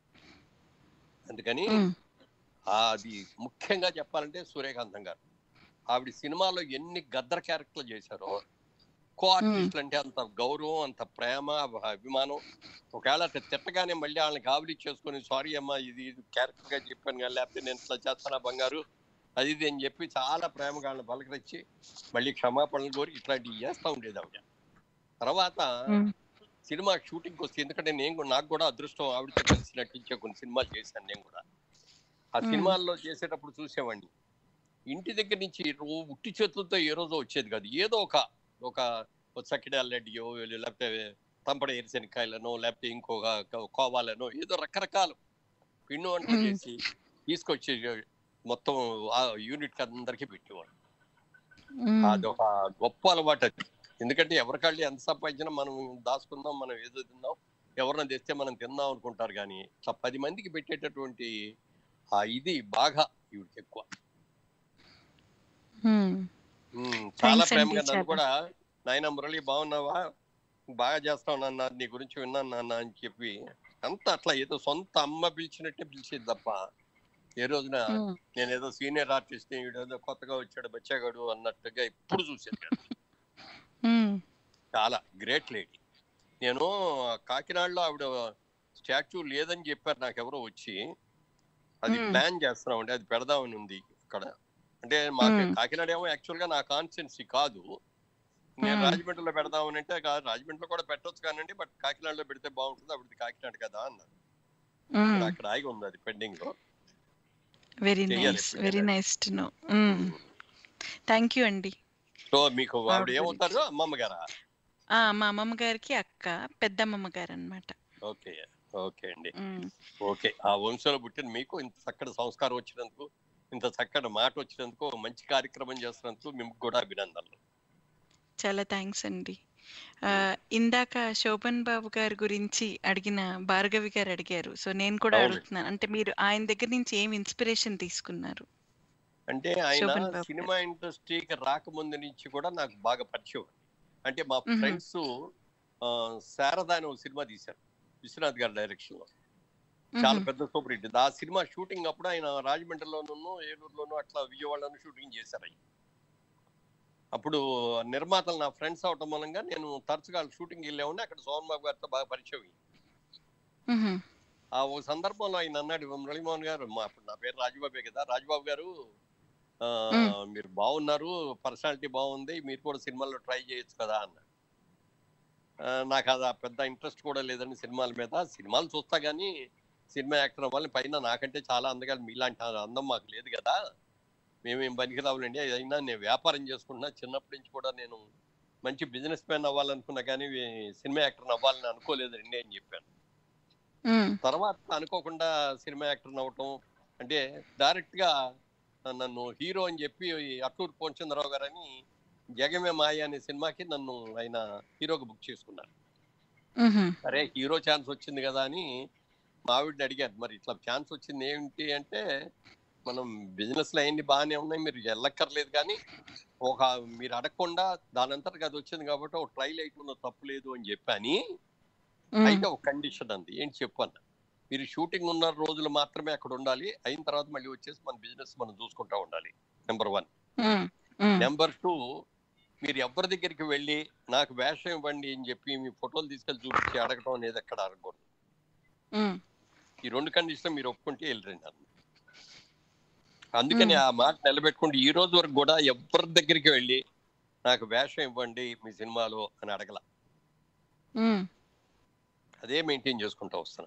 అందుకని మ్మ్. అది ముఖ్యంగా చెప్పాలంటే సూర్యకాంతం గారు ఆవిడ సినిమాలో ఎన్ని గద్దర్ క్యారెక్టర్లు చేశారో కో ఆర్టిస్టులు అంటే అంత గౌరవం అంత ప్రేమ అభ- అభిమానం ఒకవేళ అట్లా తిట్టగానే మళ్ళీ వాళ్ళని కావలి చేసుకొని సారీ అమ్మా ఇది క్యారెక్టర్ గా చెప్పాను కానీ లేకపోతే నేను ఇట్లా చేస్తానా బంగారు అది ఇది అని చెప్పి చాలా ప్రేమగా వాళ్ళని పలకరించి మళ్ళీ క్షమాపణలు కోరి ఇట్లాంటివి చేస్తూ ఉండేది ఆవిడ తర్వాత మ్మ్. సినిమా షూటింగ్ వస్తే ఎందుకంటే నేను కూడా- నాకు కూడా అదృష్టం ఆవిడతో కలిసి నటించే కొన్ని సినిమాలు చేశాను నేను కూడా ఆ మ్మ్. సినిమాల్లో చేసేటప్పుడు చూసేవాడిని ఇంటి దగ్గర నుంచి రో- ఉట్టి చేతులతో ఏ రోజు వచ్చేది కాదు ఏదో ఒక ఒక చక్కిడాలడ్డియో లేకపోతే తంపడ ఎరిశనకాయలనో లేకపోతే ఇంకొక క- కోవాలనో ఏదో రకరకాలు పిండి వంటలు మ్మ్. చేసి తీసుకొచ్చి మొత్తం ఆ యూనిట్ అందరికీ పెట్టేవాడు మ్మ్. అదొక గొప్ప అలవాటు అది ఎందుకంటే ఎవరికాళ్ళు ఎంత సంపాదించినా మనం దాచుకుందాం మనం ఏదో తిందాం ఎవరన్నా తెస్తే మనం తిందాం అనుకుంటారు కానీ ఇట్లా పది మందికి పెట్టేటటువంటి ఆ ఇది బాగా ఇవిడికి ఎక్కువ మ్మ్. ఉమ్, చాలా Thanks ప్రేమగా అండి, నన్ను చాలా. కూడా నాయన మురళి బాగున్నావా బాగా చేస్తావు నాన్న నీ గురించి విన్నాను నాన్న అని చెప్పి అంత అట్లా ఏదో సొంత అమ్మ పిలిచినట్టే పిలిచేది తప్ప ఏ రోజున మ్మ్. నేను ఏదో సీనియర్ ఆర్టిస్ట్ ఏదో కొత్తగా వచ్చాడు బచ్చాగాడు అన్నట్టుగా ఇప్పుడు చూసేది కాదు. మ్మ్. చాలా గ్రేట్ లేడీ నేను కాకినాడలో ఆవిడ స్టాచ్యూ లేదని చెప్పారు నాకు ఎవరో వచ్చి అది మ్మ్. ప్లాన్ చేస్తున్నామండి అది పెడదామని ఉంది ఇక్కడ అంటే మాకు మ్మ్. కాకినాడ ఏమో యాక్చువల్ గా నా కాన్స్టెన్సీ కాదు నేను మ్మ్. రాజమండ్రిలో పెడదామని అంటే కాదు రాజమండ్రిలో కూడా పెట్టొచ్చు కానండి బట్ కాకినాడలో పెడితే బాగుంటుంది అప్పుడు కాకినాడ కదా అన్నారు మ్మ్. అక్కడ ఆగి ఉంది అది పెండింగ్ లో వెరీ చెయ్యాలి నైస్ ఇప్పుడు వెరీ ఏదైనా. Nice to know thank you అండి సో మీకు ఆవిడ ఆవిడ ఏమవుతారు అమ్మమ్మ గారా ఆ, మా అమ్మమ్మ గారికి అక్క పెద్దమ్మమ్మ గారు అనమాట ఓకే ఓకే అండి ఓకే ఆ వంశంలో పుట్టిన మీకు ఇంత చక్కటి సంస్కారం వచ్చినందుకు ఇంత చక్కటి మాట వచ్చినందుకు ఒక మంచి కార్యక్రమం చేస్తున్నందుకు మీకు కూడా అభినందనలు చాలా థ్యాంక్స్ అండి ఆ, ఇందాక శోభన్ బాబు గారి గురించి అడిగిన భార్గవి గారు అడిగారు సో నేను కూడా అవును. అడుగుతున్నాను అంటే మీరు ఆయన దగ్గర నుంచి ఏం ఇన్స్పిరేషన్ తీసుకున్నారు అంటే ఆయన శోభన్ బాబు సినిమా ఇండస్ట్రీకి రాకముందు నుంచి కూడా నాకు బాగా పరిచయం అంటే మా మ్మ్. ఫ్రెండ్స్ శారద అనే ఒక సినిమా తీశారు విశ్వనాథ్ గారి డైరెక్షన్ లో చాలా మ్మ్. పెద్ద సూపర్ హిట్ ఆ సినిమా షూటింగ్ అప్పుడు ఆయన రాజమండ్రిలోనూ ఏలూరులోనూ అట్లా విజయవాడలోనూ షూటింగ్ చేశారు ఆయన అప్పుడు నిర్మాతలు నా ఫ్రెండ్స్ అవటం మూలంగా నేను తరచుగా షూటింగ్ వెళ్ళేవాడిని అక్కడ సోహన్ బాబు గారితో బాగా పరిచయం అయ్యింది. మ్మ్. ఆ ఒక సందర్భంలో ఆయన అన్నాడు మురళీమోహన్ గారు మా అప్పుడు నా పేరు రాజబాబే కదా రాజబాబు గారు ఆ, మ్మ్. మీరు బాగున్నారు పర్సనాలిటీ బాగుంది మీరు కూడా సినిమాల్లో ట్రై చేయొచ్చు కదా అన్నాడు ఆ, నాకు అది ఆ పెద్ద ఇంట్రెస్ట్ కూడా లేదండి సినిమాల మీద సినిమాలు చూస్తా కానీ సినిమా యాక్టర్ వాళ్ళని పైన నాకంటే చాలా అందగాలి మీలాంటి అందం మాకు లేదు కదా మేమేం పనికి రావాలండి అయినా నేను వ్యాపారం చేసుకుంటున్నా చిన్నప్పటి నుంచి కూడా నేను మంచి బిజినెస్ మ్యాన్ అవ్వాలనుకున్నా కానీ సినిమా యాక్టర్ అవ్వాలని అనుకోలేదండి అని చెప్పాను ఉమ్, తర్వాత అనుకోకుండా సినిమా యాక్టర్ అవ్వటం అంటే డైరెక్ట్ గా నన్ను హీరో అని చెప్పి అట్టూరు పోంచంద్రరావు గారని జగమే మాయ అనే సినిమాకి నన్ను ఆయన హీరోగా బుక్ చేసుకున్నారు ఉహు, సరే హీరో ఛాన్స్ వచ్చింది కదా అని మా ఆవిడని అడిగారు మరి ఇట్లా ఛాన్స్ వచ్చింది ఏంటి అంటే మనం బిజినెస్ లో అయింది బాగానే ఉన్నాయి మీరు వెళ్ళక్కర్లేదు కానీ ఒక మీరు అడగకుండా దాని అంతటికి అది వచ్చింది కాబట్టి ఒక ట్రైల్ అయిపోయిన తప్పు లేదు అని చెప్పని ఉమ్, అయితే ఒక కండిషన్ అంది ఏంటి చెప్పన్న మీరు షూటింగ్ ఉన్న రోజులు మాత్రమే అక్కడ ఉండాలి అయిన తర్వాత మళ్ళీ వచ్చేసి మన బిజినెస్ మనం చూసుకుంటా ఉండాలి number one um, um, number two మీరు ఎవరి దగ్గరికి వెళ్ళి నాకు వేషం ఇవ్వండి అని చెప్పి మీ ఫోటోలు తీసుకెళ్ళి చూపించి అడగటం అనేది ఎక్కడ అడగకూడదు ఉమ్, ఈ రెండు కండిషన్ మీరు ఒప్పుకుంటే వెళ్ళరండి అన్న అందుకని ఆ మాట నిలబెట్టుకుంటే ఈ రోజు వరకు కూడా ఎవరి దగ్గరికి వెళ్ళి నాకు వేషం ఇవ్వండి మీ సినిమాలో అని అడగల ఉమ్, అదే మెయింటైన్ చేసుకుంటూ వస్తున్నా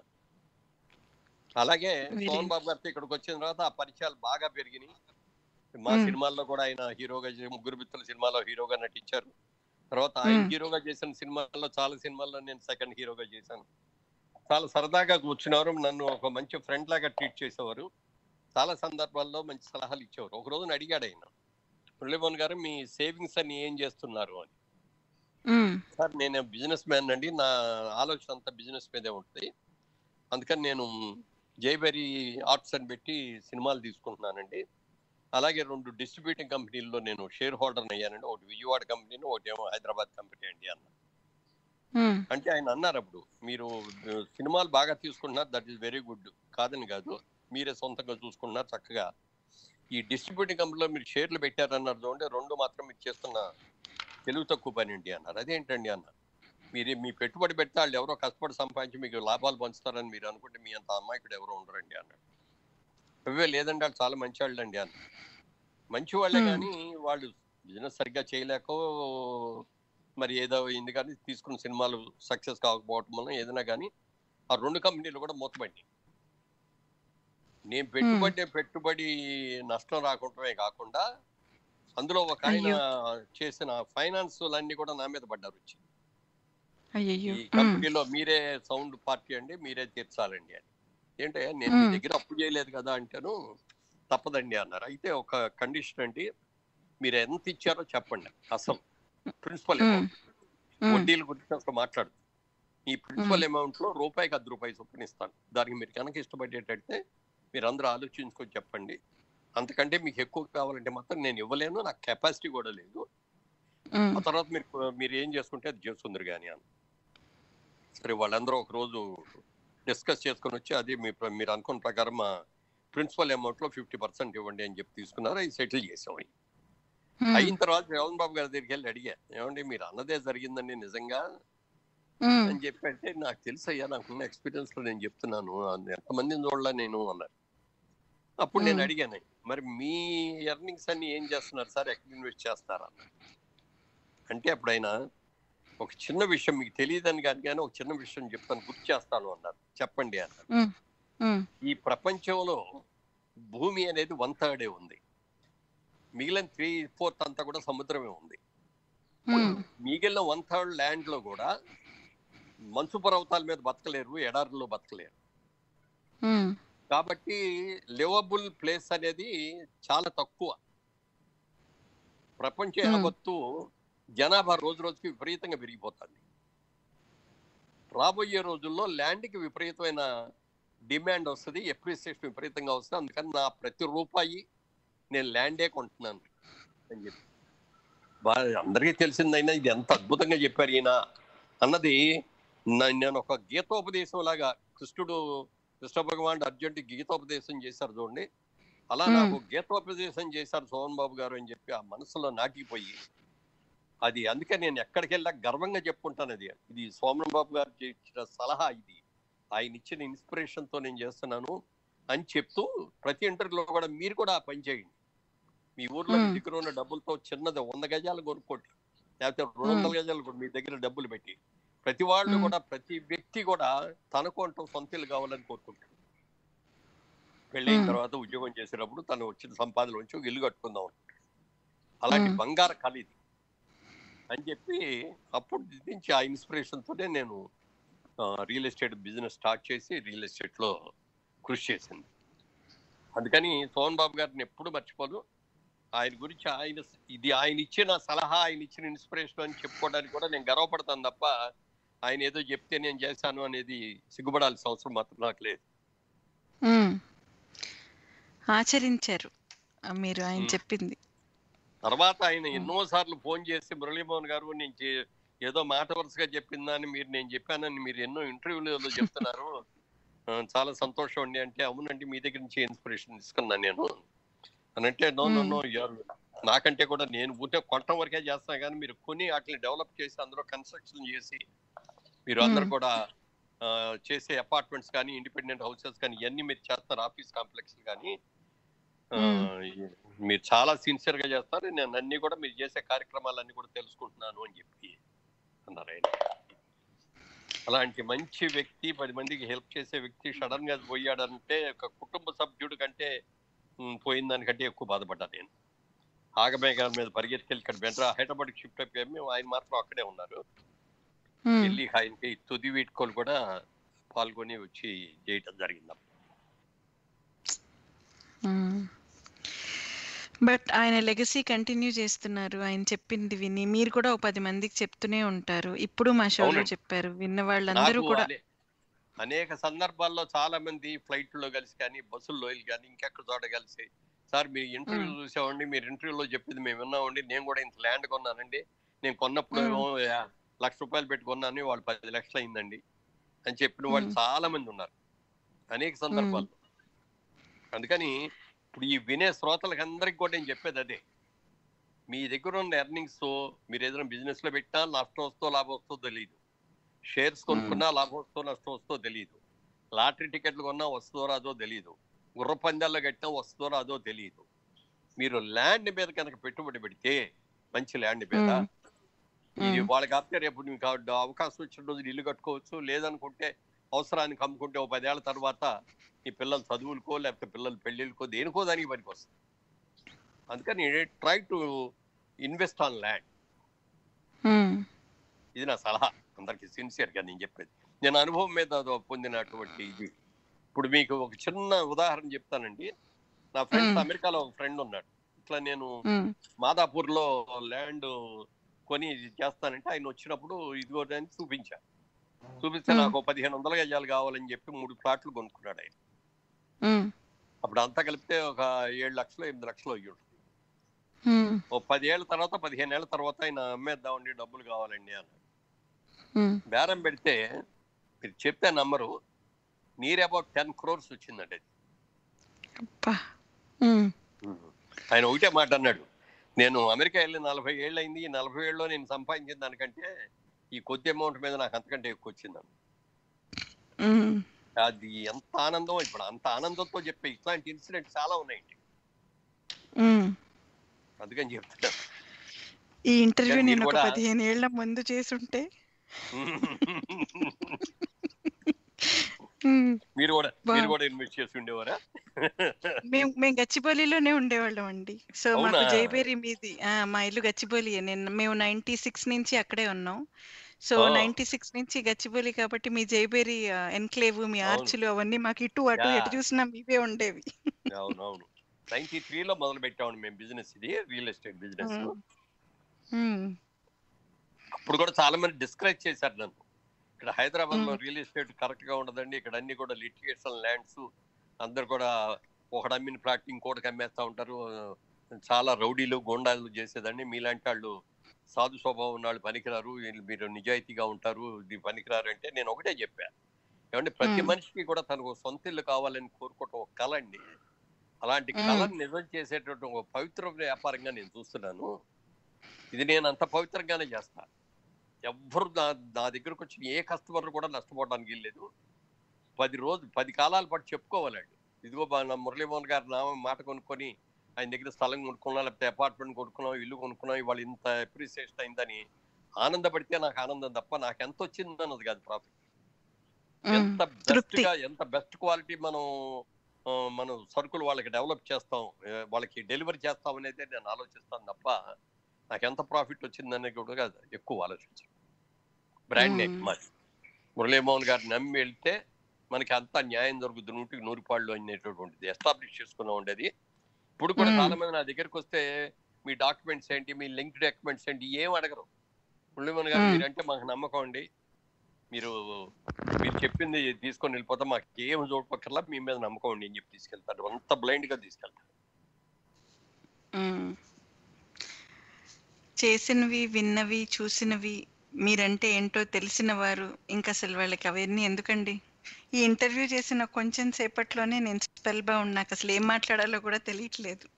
అలాగే Very సోహన్ బాబు గారితో ఇక్కడికి వచ్చిన తర్వాత ఆ పరిచయాలు బాగా పెరిగినాయి మా Hmm. సినిమాల్లో కూడా ఆయన హీరోగా చే- ముగ్గురు మిత్రుల సినిమాలో హీరోగా నటించారు తర్వాత ఆయన Hmm. హీరోగా చేసిన సినిమాల్లో చాలా సినిమాల్లో నేను సెకండ్ హీరోగా చేశాను చాలా సరదాగా కూర్చున్నారు నన్ను ఒక మంచి ఫ్రెండ్ లాగా ట్రీట్ చేసేవారు చాలా సందర్భాల్లో మంచి సలహాలు ఇచ్చేవారు ఒక రోజున అడిగాడు ఆయన మురళీమోహన్ గారు మీ సేవింగ్స్ అని ఏం చేస్తున్నారు అని ఉమ్, సార్ నేను బిజినెస్ మ్యాన్ అండి నా ఆలోచన అంతా బిజినెస్ మీదే ఉంటుంది అందుకని నేను జైబెరీ ఆర్ట్స్ అని పెట్టి సినిమాలు తీసుకుంటున్నానండి అలాగే రెండు డిస్ట్రిబ్యూటింగ్ కంపెనీల్లో నేను షేర్ హోల్డర్ అయ్యానండి ఒకటి విజయవాడ కంపెనీ ఒకటి ఏమో హైదరాబాద్ కంపెనీ అండి అన్న ఉమ్, అంటే ఆయన అన్నారు అప్పుడు మీరు ఆ, సినిమాలు బాగా తీసుకుంటున్నారు దట్ ఈస్ వెరీ గుడ్ కాదని కాదు మీరే సొంతంగా చూసుకుంటున్నారు చక్కగా ఈ డిస్ట్రిబ్యూటింగ్ కంపెనీలో మీరు షేర్లు పెట్టారన్నారు చూడండి రెండు మాత్రం మీరు చేస్తున్న తెలుగు తక్కువ పని అండి అన్నారు అదేంటండి అన్న మీరు మీ పెట్టుబడి పెడితే వాళ్ళు ఎవరో కష్టపడి సంపాదించి మీకు లాభాలు పంచుతారని మీరు అనుకుంటే మీ అంత అమ్మాయికుడు ఎవరో ఉండరండి అన్నాడు అవే లేదండి వాళ్ళు చాలా మంచి వాళ్ళు అండి అన్న మంచి వాళ్ళే Hmm. కానీ వాళ్ళు బిజినెస్ సరిగ్గా చేయలేకో మరి ఏదో అయింది కానీ తీసుకున్న సినిమాలు సక్సెస్ కాకపోవటం వల్ల ఏదైనా కానీ ఆ రెండు కంపెనీలు కూడా మూతపడి నేను పెట్టుబడి పెట్టుబడి నష్టం రాకుండామే కాకుండా అందులో ఒక ఆయన అయ్యో. చేసిన ఫైనాన్స్ అన్ని కూడా నా మీద పడ్డారు వచ్చి అయ్యయ్యో ఈ ఉమ్, కంపెనీలో మీరే సౌండ్ పార్టీ అండి మీరే తీర్చాలండి అని ఏంటంటే నేను మీ మ్మ్. దగ్గర అప్పు చేయలేదు కదా అంటాను తప్పదండి అన్నారు అయితే ఒక కండిషన్ అండి మీరు ఎంత ఇచ్చారో చెప్పండి అసలు ప్రిన్సిపల్ ఉమ్, అమౌంట్ ఉమ్, వడ్డీల గురించి అసలు మాట్లాడు ఈ ప్రిన్సిపల్ అమౌంట్ లో రూపాయికి అర్ధ రూపాయి చొప్పున ఇస్తాను దానికి మీరు కనుక ఇష్టపడేటట్టే మీరు అందరూ ఆలోచించుకొని చెప్పండి అంతకంటే మీకు ఎక్కువ కావాలంటే మాత్రం నేను ఇవ్వలేను నాకు కెపాసిటీ కూడా లేదు ఉమ్, ఆ తర్వాత మీరు మీరు ఏం చేసుకుంటే అది చేస్తుందరు కానీ అని సరే వాళ్ళందరూ ఒక రోజు డిస్కస్ చేసుకొని వచ్చి అది మీ ప్ర- మీరు అనుకున్న ప్రకారం మా ప్రిన్సిపల్ అమౌంట్ లో ఫిఫ్టీ పర్సెంట్ ఇవ్వండి అని చెప్పి తీసుకున్నారు అవి సెటిల్ చేసాం అవి. ఉమ్, అయిన తర్వాత జగన్ బాబు గారి దగ్గరికి వెళ్ళి అడిగా ఏమండి మీరు అన్నదే జరిగిందండి నిజంగా ఉమ్, అని చెప్పి అంటే నాకు తెలుసు అయ్యా నాకున్న ఎక్స్పీరియన్స్ లో నేను చెప్తున్నాను అన్న- ఎంతమందిని చూడలా నేను అన్నారు అప్పుడు నేను మ్మ్. అడిగాను మరి మీ ఎర్నింగ్స్ అన్ని ఏం చేస్తున్నారు సార్ ఎక్కడ ఇన్వెస్ట్ చేస్తారా అంటే అప్పుడు ఆయన ఒక చిన్న విషయం మీకు తెలియదని కానీ కానీ ఒక చిన్న విషయం చెప్తాను గుర్తు చేస్తాను అన్నారు చెప్పండి అన్నారు ఉమ్, ఉమ్, ఈ ప్రపంచంలో భూమి అనేది వన్ థర్డే ఉంది మిగిలిన త్రీ ఫోర్త్ అంతా కూడా సముద్రమే ఉంది ఉమ్, మిగిలిన వన్ థర్డ్ ల్యాండ్ లో కూడా మంచు పర్వతాల మీద బతకలేరు ఎడారుల్లో బతకలేరు ఉమ్, కాబట్టి లివబుల్ ప్లేస్ అనేది చాలా తక్కువ ప్రపంచ Hmm. యావత్తు జనాభా రోజు రోజుకి విపరీతంగా పెరిగిపోతుంది రాబోయే రోజుల్లో ల్యాండ్కి విపరీతమైన డిమాండ్ వస్తుంది ఎప్రిసియేషన్ విపరీతంగా వస్తుంది అందుకని నా ప్రతి రూపాయి నేను ల్యాండే కొంటున్నాను అని చెప్పి బాగా అందరికీ తెలిసిందైనా ఇది ఎంత అద్భుతంగా చెప్పారు ఈయన అన్నది నా- నేను ఒక గీతోపదేశం లాగా కృష్ణుడు కృష్ణ భగవాన్ అర్జునుడి గీతోపదేశం చేశారు చూడండి అలా మ్మ్. నాకు గీతోపదేశం చేశారు సోహన్ బాబు గారు అని చెప్పి ఆ మనసులో నాటిపోయి అది అందుకే నేను ఎక్కడికి వెళ్ళా గర్వంగా చెప్పుకుంటాను అది ఇది సోమన్ బాబు గారు ఇచ్చిన సలహా ఇది ఆయన ఇచ్చిన ఇన్స్పిరేషన్ తో నేను చేస్తున్నాను అని చెప్తూ ప్రతి ఇంటర్వ్యూలో కూడా మీరు కూడా ఆ పని చేయండి మీ ఊర్లో మీ మ్మ్. దగ్గర ఉన్న డబ్బులతో చిన్నది వంద గజాలు కొనుక్కోండి లేకపోతే రెండు వందల గజాలు కూడా మీ దగ్గర డబ్బులు పెట్టి ప్రతి వాళ్ళు మ్మ్. కూడా ప్రతి వ్యక్తి కూడా తనకు అంటూ సొంత ఇల్లు కావాలని కోరుకుంటారు పెళ్ళైన మ్మ్. తర్వాత ఉద్యోగం చేసేటప్పుడు తను వచ్చిన సంపాదన వచ్చి ఒక ఇల్లు కట్టుకుందాం అలాంటి మ్మ్. బంగారు కళ ఇది అని చెప్పి అప్పుడు నుంచి ఆ ఇన్స్పిరేషన్ తోనే నేను రియల్ ఎస్టేట్ బిజినెస్ స్టార్ట్ చేసి రియల్ ఎస్టేట్ లో కృషి చేసింది అందుకని సోహన్ బాబు గారిని ఎప్పుడు మర్చిపోదు ఆయన గురించి ఆయన ఇది ఆయన ఇచ్చిన సలహా ఆయన ఇచ్చిన ఇన్స్పిరేషన్ అని చెప్పుకోవడానికి కూడా నేను గర్వపడతాను తప్ప ఆయన ఏదో చెప్తే నేను చేశాను అనేది సిగ్గుపడాల్సిన అవసరం మాత్రం నాకు లేదు మ్మ్. ఆచరించారు ఆ, మీరు ఆయన మ్మ్. చెప్పింది తర్వాత ఆయన ఎన్నో సార్లు ఫోన్ చేసి మురళీమోహన్ గారు నేను చే- ఏదో మాట వరుసగా చెప్పిందని మీరు నేను చెప్పానని మీరు ఎన్నో ఇంటర్వ్యూలలో చెప్తున్నారు ఆ, చాలా సంతోషం అండి అంటే అవునండి మీ దగ్గర నుంచి ఇన్స్పిరేషన్ తీసుకున్నాను నేను అని అంటే నో నో నో నాకంటే కూడా నేను ఊటే కొట్టడం వరకే చేస్తాను కానీ మీరు కొని వాటిని డెవలప్ చేసి అందులో కన్స్ట్రక్షన్ చేసి మీరు అందరు మ్మ్. కూడా ఆ, చేసే అపార్ట్మెంట్స్ కానీ ఇండిపెండెంట్ హౌసెస్ కానీ ఇవన్నీ మీరు చేస్తారు ఆఫీస్ కాంప్లెక్స్ కానీ ఆ, మీరు చాలా సిన్సియర్ గా చేస్తారు నేను అన్ని కూడా మీరు చేసే కార్యక్రమాలన్నీ కూడా తెలుసుకుంటున్నాను అని చెప్పి అన్నారు ఆయన అలాంటి మంచి వ్యక్తి పది మందికి హెల్ప్ చేసే వ్యక్తి సడన్ గా పోయాడంటే ఒక కుటుంబ సభ్యుడు కంటే ఉమ్, పోయిన దానికంటే ఎక్కువ బాధపడ్డా నేను ఆగమేఘాల మీద పరిగెత్తుకెళ్ళి ఇక్కడ బెండ్రా హైదరాబాద్ షిఫ్ట్ అయిపోయాము మేము ఆయన మాత్రం అక్కడే ఉన్నారు మ్మ్. వెళ్ళి ఆయనకి తుది వీడ్కోలు కూడా పాల్గొని వచ్చి చేయటం జరిగింది బట్ ఆయన లెగసీ కంటిన్యూ చేస్తున్నారు ఆయన చెప్పింది విని మీరు కూడా ఒక పది మందికి చెప్తూనే ఉంటారు ఇప్పుడు మా షోలో అవునండి. చెప్పారు విన్న వాళ్ళందరూ నాకు కూడా అనే- అనేక సందర్భాల్లో చాలా మంది ఫ్లైట్ లో కలిసి కానీ బస్సుల్లో కానీ ఇంకెక్కడ చోట కలిసి సార్ మీ ఇంటర్వ్యూ మ్మ్. చూసామండి మీరు ఇంటర్వ్యూలో చెప్పింది మేము విన్నామండి నేను కూడా ఇంత ల్యాండ్ కొన్నానండి నేను కొన్నప్పుడు మ్మ్. ఏమో యా- లక్ష రూపాయలు పెట్టి కొన్నాను వాళ్ళు పది లక్షలు అయిందండి అని చెప్పిన వాళ్ళు మ్మ్. చాలా మంది ఉన్నారు అనేక సందర్భాల్లో అందుకని ఇప్పుడు ఈ వినే శ్రోతలకు అందరికి కూడా నేను చెప్పేది అదే మీ దగ్గర ఉన్న ఎర్నింగ్స్ మీరు ఏదైనా బిజినెస్ లో పెట్టినా నష్టం వస్తో లాభం వస్తో తెలియదు షేర్స్ కొనుక్కున్నా లాభం వస్తో నష్టం వస్తో తెలియదు లాటరీ టికెట్లు కొన్నా వస్తుందో రాదో తెలియదు గుర్ర పందాల్లో కట్టినా వస్తుందో రాదో తెలియదు మీరు ల్యాండ్ మీద కనుక పెట్టుబడి పెడితే మంచి ల్యాండ్ మీద మ్మ్. ఇది మ్మ్. వాళ్ళకి ఆపితే రేపు మీకు ఆ అవకాశం వచ్చిన రోజు ఇల్లు కట్టుకోవచ్చు లేదనుకుంటే అవసరానికి అమ్ముకుంటే ఒక పదేళ్ల తర్వాత ఈ పిల్లల చదువులకో లేకపోతే పిల్లల పెళ్లిళ్ళకో దేనికో దానికి పనికి వస్తుంది అందుకని try to invest on land మ్మ్. ఇది నా సలహా అందరికి సిన్సియర్ గా నేను చెప్పేది నేను అనుభవం మీద అదో పొందినటువంటి ఇది ఇప్పుడు మీకు ఒక చిన్న ఉదాహరణ చెప్తానండి నా ఫ్రెండ్స్ మ్మ్. అమెరికాలో ఒక ఫ్రెండ్ ఉన్నాడు ఇట్లా నేను మ్మ్. మాదాపూర్ లో ల్యాండ్ కొని ఇది చేస్తానంటే ఆయన వచ్చినప్పుడు ఇదిగో అని చూపించా చూపిస్తే మ్మ్. నాకు ఓ పదిహేను వందల గజాలు కావాలని చెప్పి మూడు ప్లాట్లు కొనుక్కున్నాడు ఆయన మ్మ్. అప్పుడు అంతా కలిపితే ఒక ఏడు లక్షలు ఎనిమిది లక్షలు అయ్యి ఉంటుంది మ్మ్. ఓ పదేళ్ల తర్వాత పదిహేను ఏళ్ల తర్వాత ఆయన అమ్మేద్దామండి డబ్బులు కావాలండి అన్నాడు మ్మ్. బేరం పెడితే మీరు చెప్తే నమ్మరు నీర్ అబౌట్ టెన్ క్రోర్స్ వచ్చిందండి అది అబ్బా. మ్మ్. ఆయన ఒకటే మాట అన్నాడు నేను అమెరికా వెళ్ళి నలభై ఏళ్ళు అయింది ఈ నలభై ఏళ్ళలో నేను సంపాదించిన దానికంటే ఈ కొద్ది అమౌంట్ మీద నాకు అంతకంటే ఎక్కువ వచ్చింది మ్మ్. అది ఎంత ఆనందం ఇప్పుడు అంత ఆనందంతో చెప్పే ఇట్లాంటి ఇన్సిడెంట్ చాలా ఉన్నాయండి మ్మ్. అందుకని చెప్తున్నా ఈ ఇంటర్వ్యూ మీరు నేను ఒక కూడా- పదిహేను ఏళ్ల ముందు చేసుంటే మ్మ్. మీరు కూడా బా- మీరు కూడా ఇన్వెస్ట్ చేసి ఉండేవారా మేము మేము గచ్చిబౌలిలోనే ఉండేవాళ్ళం అండి సో మాకు అవునా? జైబేరి మీది ఆ, మా ఇల్లు గచ్చిబౌలియే నేను మేము నైన్టీ సిక్స్ నుంచి అక్కడే ఉన్నాం సో ఓ. నైన్టీ సిక్స్ నుంచి గచ్చిబౌలి కాబట్టి మీ జైబేరి ఎన్క్లేవ్ మీ అవును. ఆర్చులు అవన్నీ మాకు ఇటు అటు యా. ఎటు చూసినా మీవే ఉండేవి అవును అవును నైన్టీ త్రీలో మొదలు పెట్టామండి మేము బిజినెస్ ఇది రియల్ ఎస్టేట్ బిజినెస్ మ్మ్. మ్మ్. అప్పుడు కూడా చాలా మంది డిస్కరేజ్ చేశారు నన్ను ఇక్కడ హైదరాబాద్ లో మ్మ్. రియల్ ఎస్టేట్ కరెక్ట్ గా ఉండదండి ఇక్కడ అన్ని కూడా లిటిగేషన్ ల్యాండ్స్ అందరు కూడా ఒకడు అమ్మిన ప్లాట్ ఇంకోటికి అమ్మేస్తా ఉంటారు చాలా రౌడీలు గోండాలు చేసేదండి మీలాంటి వాళ్ళు సాధు స్వభావం ఉన్న వాళ్ళు పనికిరారు వీళ్ళు మీరు నిజాయితీగా ఉంటారు ఇది పనికిరారు అంటే నేను ఒకటే చెప్పా ఏమంటే ప్రతి మ్మ్. మనిషికి కూడా తనకు సొంత ఇల్లు కావాలని కోరుకోవటం ఒక కళ అండి అలాంటి మ్మ్. కళను నిజం చేసేటటువంటి ఒక పవిత్ర వ్యాపారంగా నేను చూస్తున్నాను ఇది నేను అంత పవిత్రంగానే చేస్తా ఎవ్వరు నా నా దగ్గరకు వచ్చి ఏ కస్టమర్ కూడా నష్టపోవడానికి లేదు పది రోజు పది కాలాల పాటు చెప్పుకోవాలండి ఇదిగో బా- నా మురళీమోహన్ గారు నా మాట కొనుక్కొని ఆయన దగ్గర స్థలం కొనుక్కున్నా లేకపోతే అపార్ట్మెంట్ కొనుక్కున్నాం ఇల్లు కొనుక్కున్నాం ఇవాళ ఇంత అప్రిసియేషన్ అయిందని ఆనందపడితే నాకు ఆనందం తప్ప నాకు ఎంత వచ్చింది అన్నది కాదు ప్రాఫిట్ మ్మ్. ఎంత బెస్ట్ తృప్తి. గా ఎంత బెస్ట్ క్వాలిటీ మనం ఆ, మనం సరుకులు వాళ్ళకి డెవలప్ చేస్తాం ఆ, వాళ్ళకి డెలివరీ చేస్తాం అనేది నేను ఆలోచిస్తాను తప్ప నాకు ఎంత ప్రాఫిట్ వచ్చిందనే కూడా కాదు ఎక్కువ ఆలోచించాను బ్రాండ్ నేమ్ Hmm. మాది మురళీమోహన్ గారిని నమ్మి వెళ్తే మనకి అంతా న్యాయం జరుగుతుంది నూటికి నూరు పాళ్ళు అనేటటువంటిది ఎస్టాబ్లిష్ చేసుకున్నాం ఉండేది ఇప్పుడు కూడా Hmm. చాలా మంది నా దగ్గరికి వస్తే మీ డాక్యుమెంట్స్ ఏంటి మీ లింక్ డాక్యుమెంట్స్ ఏంటి ఏం అడగరు మురళీమోహన్ గారు Hmm. మీరంటే మాకు నమ్మకం అండి మీరు మీరు చెప్పింది తీసుకొని వెళ్ళిపోతే మాకు ఏం చూడపక్కర్లా మీ మీద నమ్మకం అండి అని చెప్పి తీసుకెళ్తారు అంత బ్లైండ్ గా తీసుకెళ్తారు మ్మ్. చేసినవి విన్నవి చూసినవి మీరంటే ఏంటో తెలిసిన వారు ఇంకా అసలు వాళ్ళకి అవన్నీ ఎందుకండి ఈ ఇంటర్వ్యూ చేసిన కొంచెం సేపట్లోనే నేను స్పెల్ బౌండ్ నాకు అసలు ఏం మాట్లాడాలో కూడా తెలియట్లేదు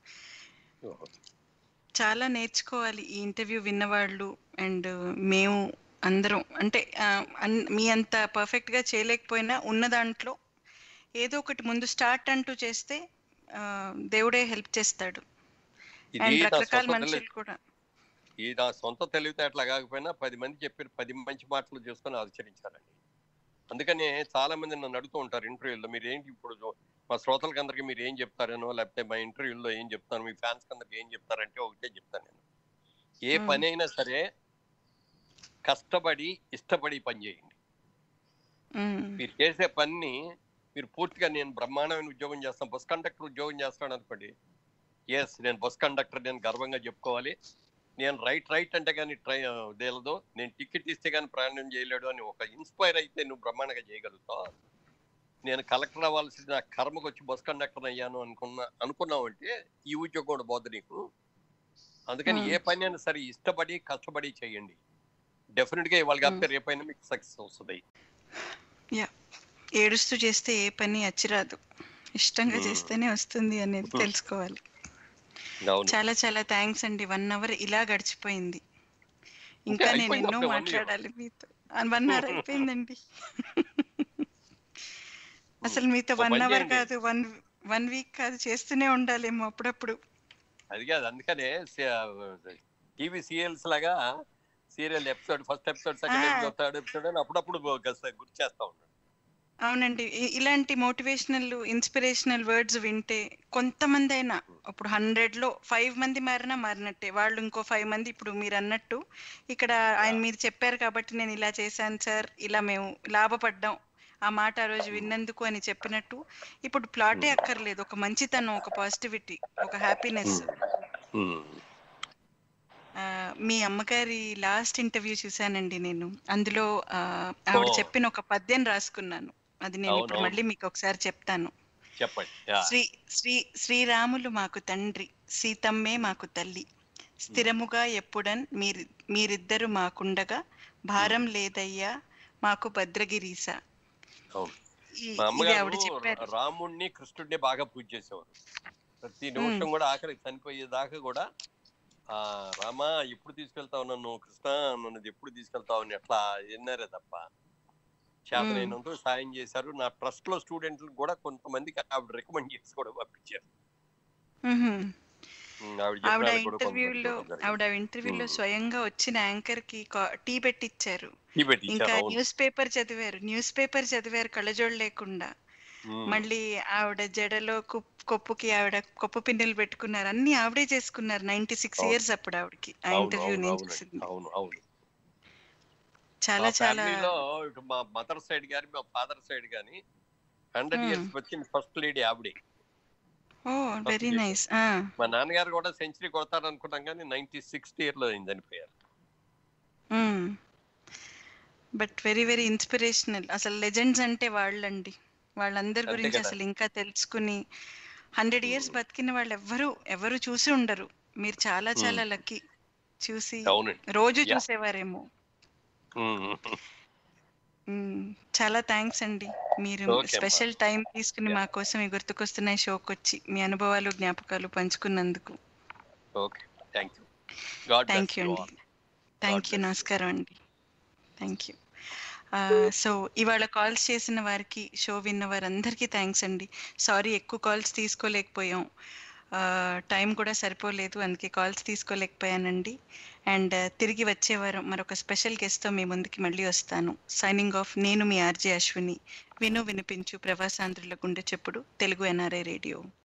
చాలా నేర్చుకోవాలి ఈ ఇంటర్వ్యూ విన్నవాళ్ళు అండ్ మేము అందరం అంటే ఆ, అన్- మీ అంత పర్ఫెక్ట్ గా చేయలేకపోయినా ఉన్న దాంట్లో ఏదో ఒకటి ముందు స్టార్ట్ అంటూ చేస్తే ఆ, దేవుడే హెల్ప్ చేస్తాడు ఇది అండ్ నా రకరకాల సొంత తెలివి మనుషులు కూడా ఈ నా సొంత తెలివితేటలు కాకపోయినా పది మంది చెప్పిన పది మంచి మాటలు చేసుకొని ఆచరించారండి అందుకనే చాలా మంది నన్ను అడుగుతూ ఉంటారు ఇంటర్వ్యూలో మీరు ఏంటి ఇప్పుడు మా శ్రోతలకి అందరికి మీరు ఏం చెప్తారనో లేకపోతే మా ఇంటర్వ్యూలో ఏం చెప్తాను మీ ఫ్యాన్స్ అందరికి ఏం చెప్తారంటే ఒకటే చెప్తాను నేను ఏ Hmm. పని అయినా సరే కష్టపడి ఇష్టపడి పని చేయండి మ్మ్. మీరు చేసే పని మీరు పూర్తిగా నేను బ్రహ్మాండమైన ఉద్యోగం చేస్తాను బస్ కండక్టర్ ఉద్యోగం చేస్తాను అనుకోండి ఎస్ నేను బస్ కండక్టర్ నేను గర్వంగా చెప్పుకోవాలి నేను రైట్ రైట్ అంటే కానీ ట్రై తేలదు నేను టికెట్ ఇస్తే కానీ ప్రయాణం చేయలేడు అని ఒక ఇన్స్పైర్ అయితే నువ్వు బ్రహ్మాండంగా చేయగలుగుతావు నేను కలెక్టర్ అవ్వాల్సిన నా కర్మకు వచ్చి బస్ కండక్టర్ అయ్యాను అనుకున్నా అనుకున్నావంటే ఈ ఉద్యోగం కూడా పోదు నీకు అందుకని Hmm. ఏ పని అయినా సరే ఇష్టపడి కష్టపడి చేయండి డెఫినెట్ గా ఇవాళ కాకపోతే రేపైనా మీకు సక్సెస్ వస్తుంది ఏడుస్తూ చేస్తే ఏ పని అచ్చిరాదు ఇష్టంగా మ్మ్. చేస్తేనే వస్తుంది అనేది మ్మ్. తెలుసుకోవాలి అవును చాలా చాలా థ్యాంక్స్ అండి వన్ అవర్ ఇలా గడిచిపోయింది ఇంకా నేను అయిపోయింది ఎన్నో అప్పుడే one year. మాట్లాడాలి మీతో వన్ అవర్ అయిపోయిందండి అసలు మీతో ఓ వన్ పని అవర్ చేయండి. కాదు వన్ వన్ వీక్ కాదు చేస్తూనే ఉండాలేమో అప్పుడప్పుడు అది కాదు అందుకనే టీవీ సీరియల్స్ లాగా serial episode first episode second ఆ. ఎపిసోడ్ థర్డ్ ఎపిసోడ్ అని అప్పుడప్పుడు గ- గుర్తు చేస్తా ఉన్నాడు అవునండి ఇ- ఇలాంటి మోటివేషనల్ ఇన్స్పిరేషనల్ వర్డ్స్ వింటే కొంతమంది అయినా ఇప్పుడు హండ్రెడ్ లో ఫైవ్ మంది మారినా మారినట్టే వాళ్ళు ఇంకో ఫైవ్ మంది ఇప్పుడు మీరు అన్నట్టు ఇక్కడ ఆయన మీరు చెప్పారు కాబట్టి నేను ఇలా చేశాను సార్ ఇలా మేము లాభపడ్డాం ఆ మాట ఆ రోజు విన్నందుకు అని చెప్పినట్టు ఇప్పుడు ప్లాటే అక్కర్లేదు ఒక మంచితనం ఒక పాజిటివిటీ ఒక హ్యాపీనెస్ ఆ, మీ అమ్మగారి లాస్ట్ ఇంటర్వ్యూ చూశానండి నేను అందులో ఆ, ఆవిడ ఓ. చెప్పిన ఒక పద్యం రాసుకున్నాను అది నేను ఇప్పుడు అవునవును. మళ్ళీ మీకు ఒకసారి చెప్తాను చెప్పండి యా. శ్రీ శ్రీ శ్రీరాములు మాకు తండ్రి సీతమ్మే మాకు తల్లి స్థిరముగా ఎప్పుడన్ మీరు మీరిద్దరు మాకుండగా భారం లేదయ్యా మాకు భద్రగిరీస అవును. ఈ- మా ఇది ఆవిడ అమ్మగారు చెప్పారు రాముణ్ణి కృష్ణుడిని బాగా పూజ చేసేవారు ప్రతి నిమిషం కూడా ఆఖరి చనిపోయేదాకా కూడా ఆ రామా ఎప్పుడు తీసుకెళ్తావు నన్ను కృష్ణ నన్ను ఎప్పుడు తీసుకెళ్తావు అని అట్లా విన్నారే తప్ప చేతనైనంత సాయం చేశారు నా ట్రస్ట్ లో స్టూడెంట్లు కూడా కొంతమందికి ఆవిడ రికమెండ్ చేసి కూడా పంపించారు మ్మ్హ్మ్. ఉమ్, ఆవిడ ఆవిడ చెప్పినది కూడా ఇంటర్వ్యూలో కొంతమంది ఆవిడ ఇంటర్వ్యూలో మ్మ్. స్వయంగా వచ్చిన యాంకర్ కి కా- టీ పెట్టిచ్చారు టీ పెట్టించారు, ఇంకా అవును. న్యూస్ పేపర్ చదివారు న్యూస్ పేపర్ చదివారు కళ్ళజోడు లేకుండా ఉమ్, మళ్ళీ ఆవిడ జడలో కుప్- కొప్పుకి ఆవిడ కొప్పు పిన్నులు పెట్టుకున్నారు అన్ని ఆవిడే చేసుకున్నారు నైన్టీ సిక్స్ అవును. ఇయర్స్ అప్పుడు ఆవిడకి ఆ అవును, ఇంటర్వ్యూ అవును, నేను అవునండి. చూసింది అవును అవును చాలా మా చాలా ఫ్యామిలీలో ఇటు మా మదర్ సైడ్ గాని మా ఫాదర్ సైడ్ గాని హండ్రెడ్ మ్మ్. ఇయర్స్ వచ్చిన ఫస్ట్ లేడీ ఆవిడే ఓ వెరీ First నైస్ మా నాన్నగారు కూడా సెంచరీ కొడతారు అనుకున్నాం కానీ నైన్టీ సిక్స్త్ ఇయర్ లో అయింది చనిపోయారు బట్ వెరీ వెరీ ఇన్స్పిరేషనల్ అసలు లెజెండ్స్ అంటే వాళ్ళండి వాళ్ళందరి అంతే గురించి కదా. అసలు ఇంకా తెలుసుకుని హండ్రెడ్ ఇయర్స్ బతికిన వాళ్ళు ఎవ్వరు ఎవరు చూసి ఉండరు మీరు చాలా మ్మ్. చాలా లక్కీ చూసి అవునండి రోజు Yeah. చూసేవారేమో మ్మ్. మ్మ్. చాలా థ్యాంక్స్ అండి మీరు Okay, అమ్మా. స్పెషల్ టైం తీసుకుని Yeah. మా కోసం ఈ గుర్తుకొస్తున్నాయి షోకి వచ్చి మీ అనుభవాలు జ్ఞాపకాలు పంచుకున్నందుకు okay thank you God thank you అండి థ్యాంక్ యూ bless you. నమస్కారం అండి థ్యాంక్ యూ సో ఇవాళ కాల్స్ చేసిన వారికి షో విన్న వారందరికీ థ్యాంక్స్ అండి సారీ ఎక్కువ కాల్స్ తీసుకోలేకపోయాం టైం కూడా సరిపోలేదు అందుకే కాల్స్ తీసుకోలేకపోయానండి అండ్ తిరిగి వచ్చే వారం మరొక స్పెషల్ గెస్ట్తో మీ ముందుకి మళ్ళీ వస్తాను సైనింగ్ ఆఫ్ నేను మీ ఆర్జే అశ్విని విను వినిపించు ప్రవాసాంధ్రుల గుండె చెప్పుడు తెలుగు ఎన్ఆర్ఐ రేడియో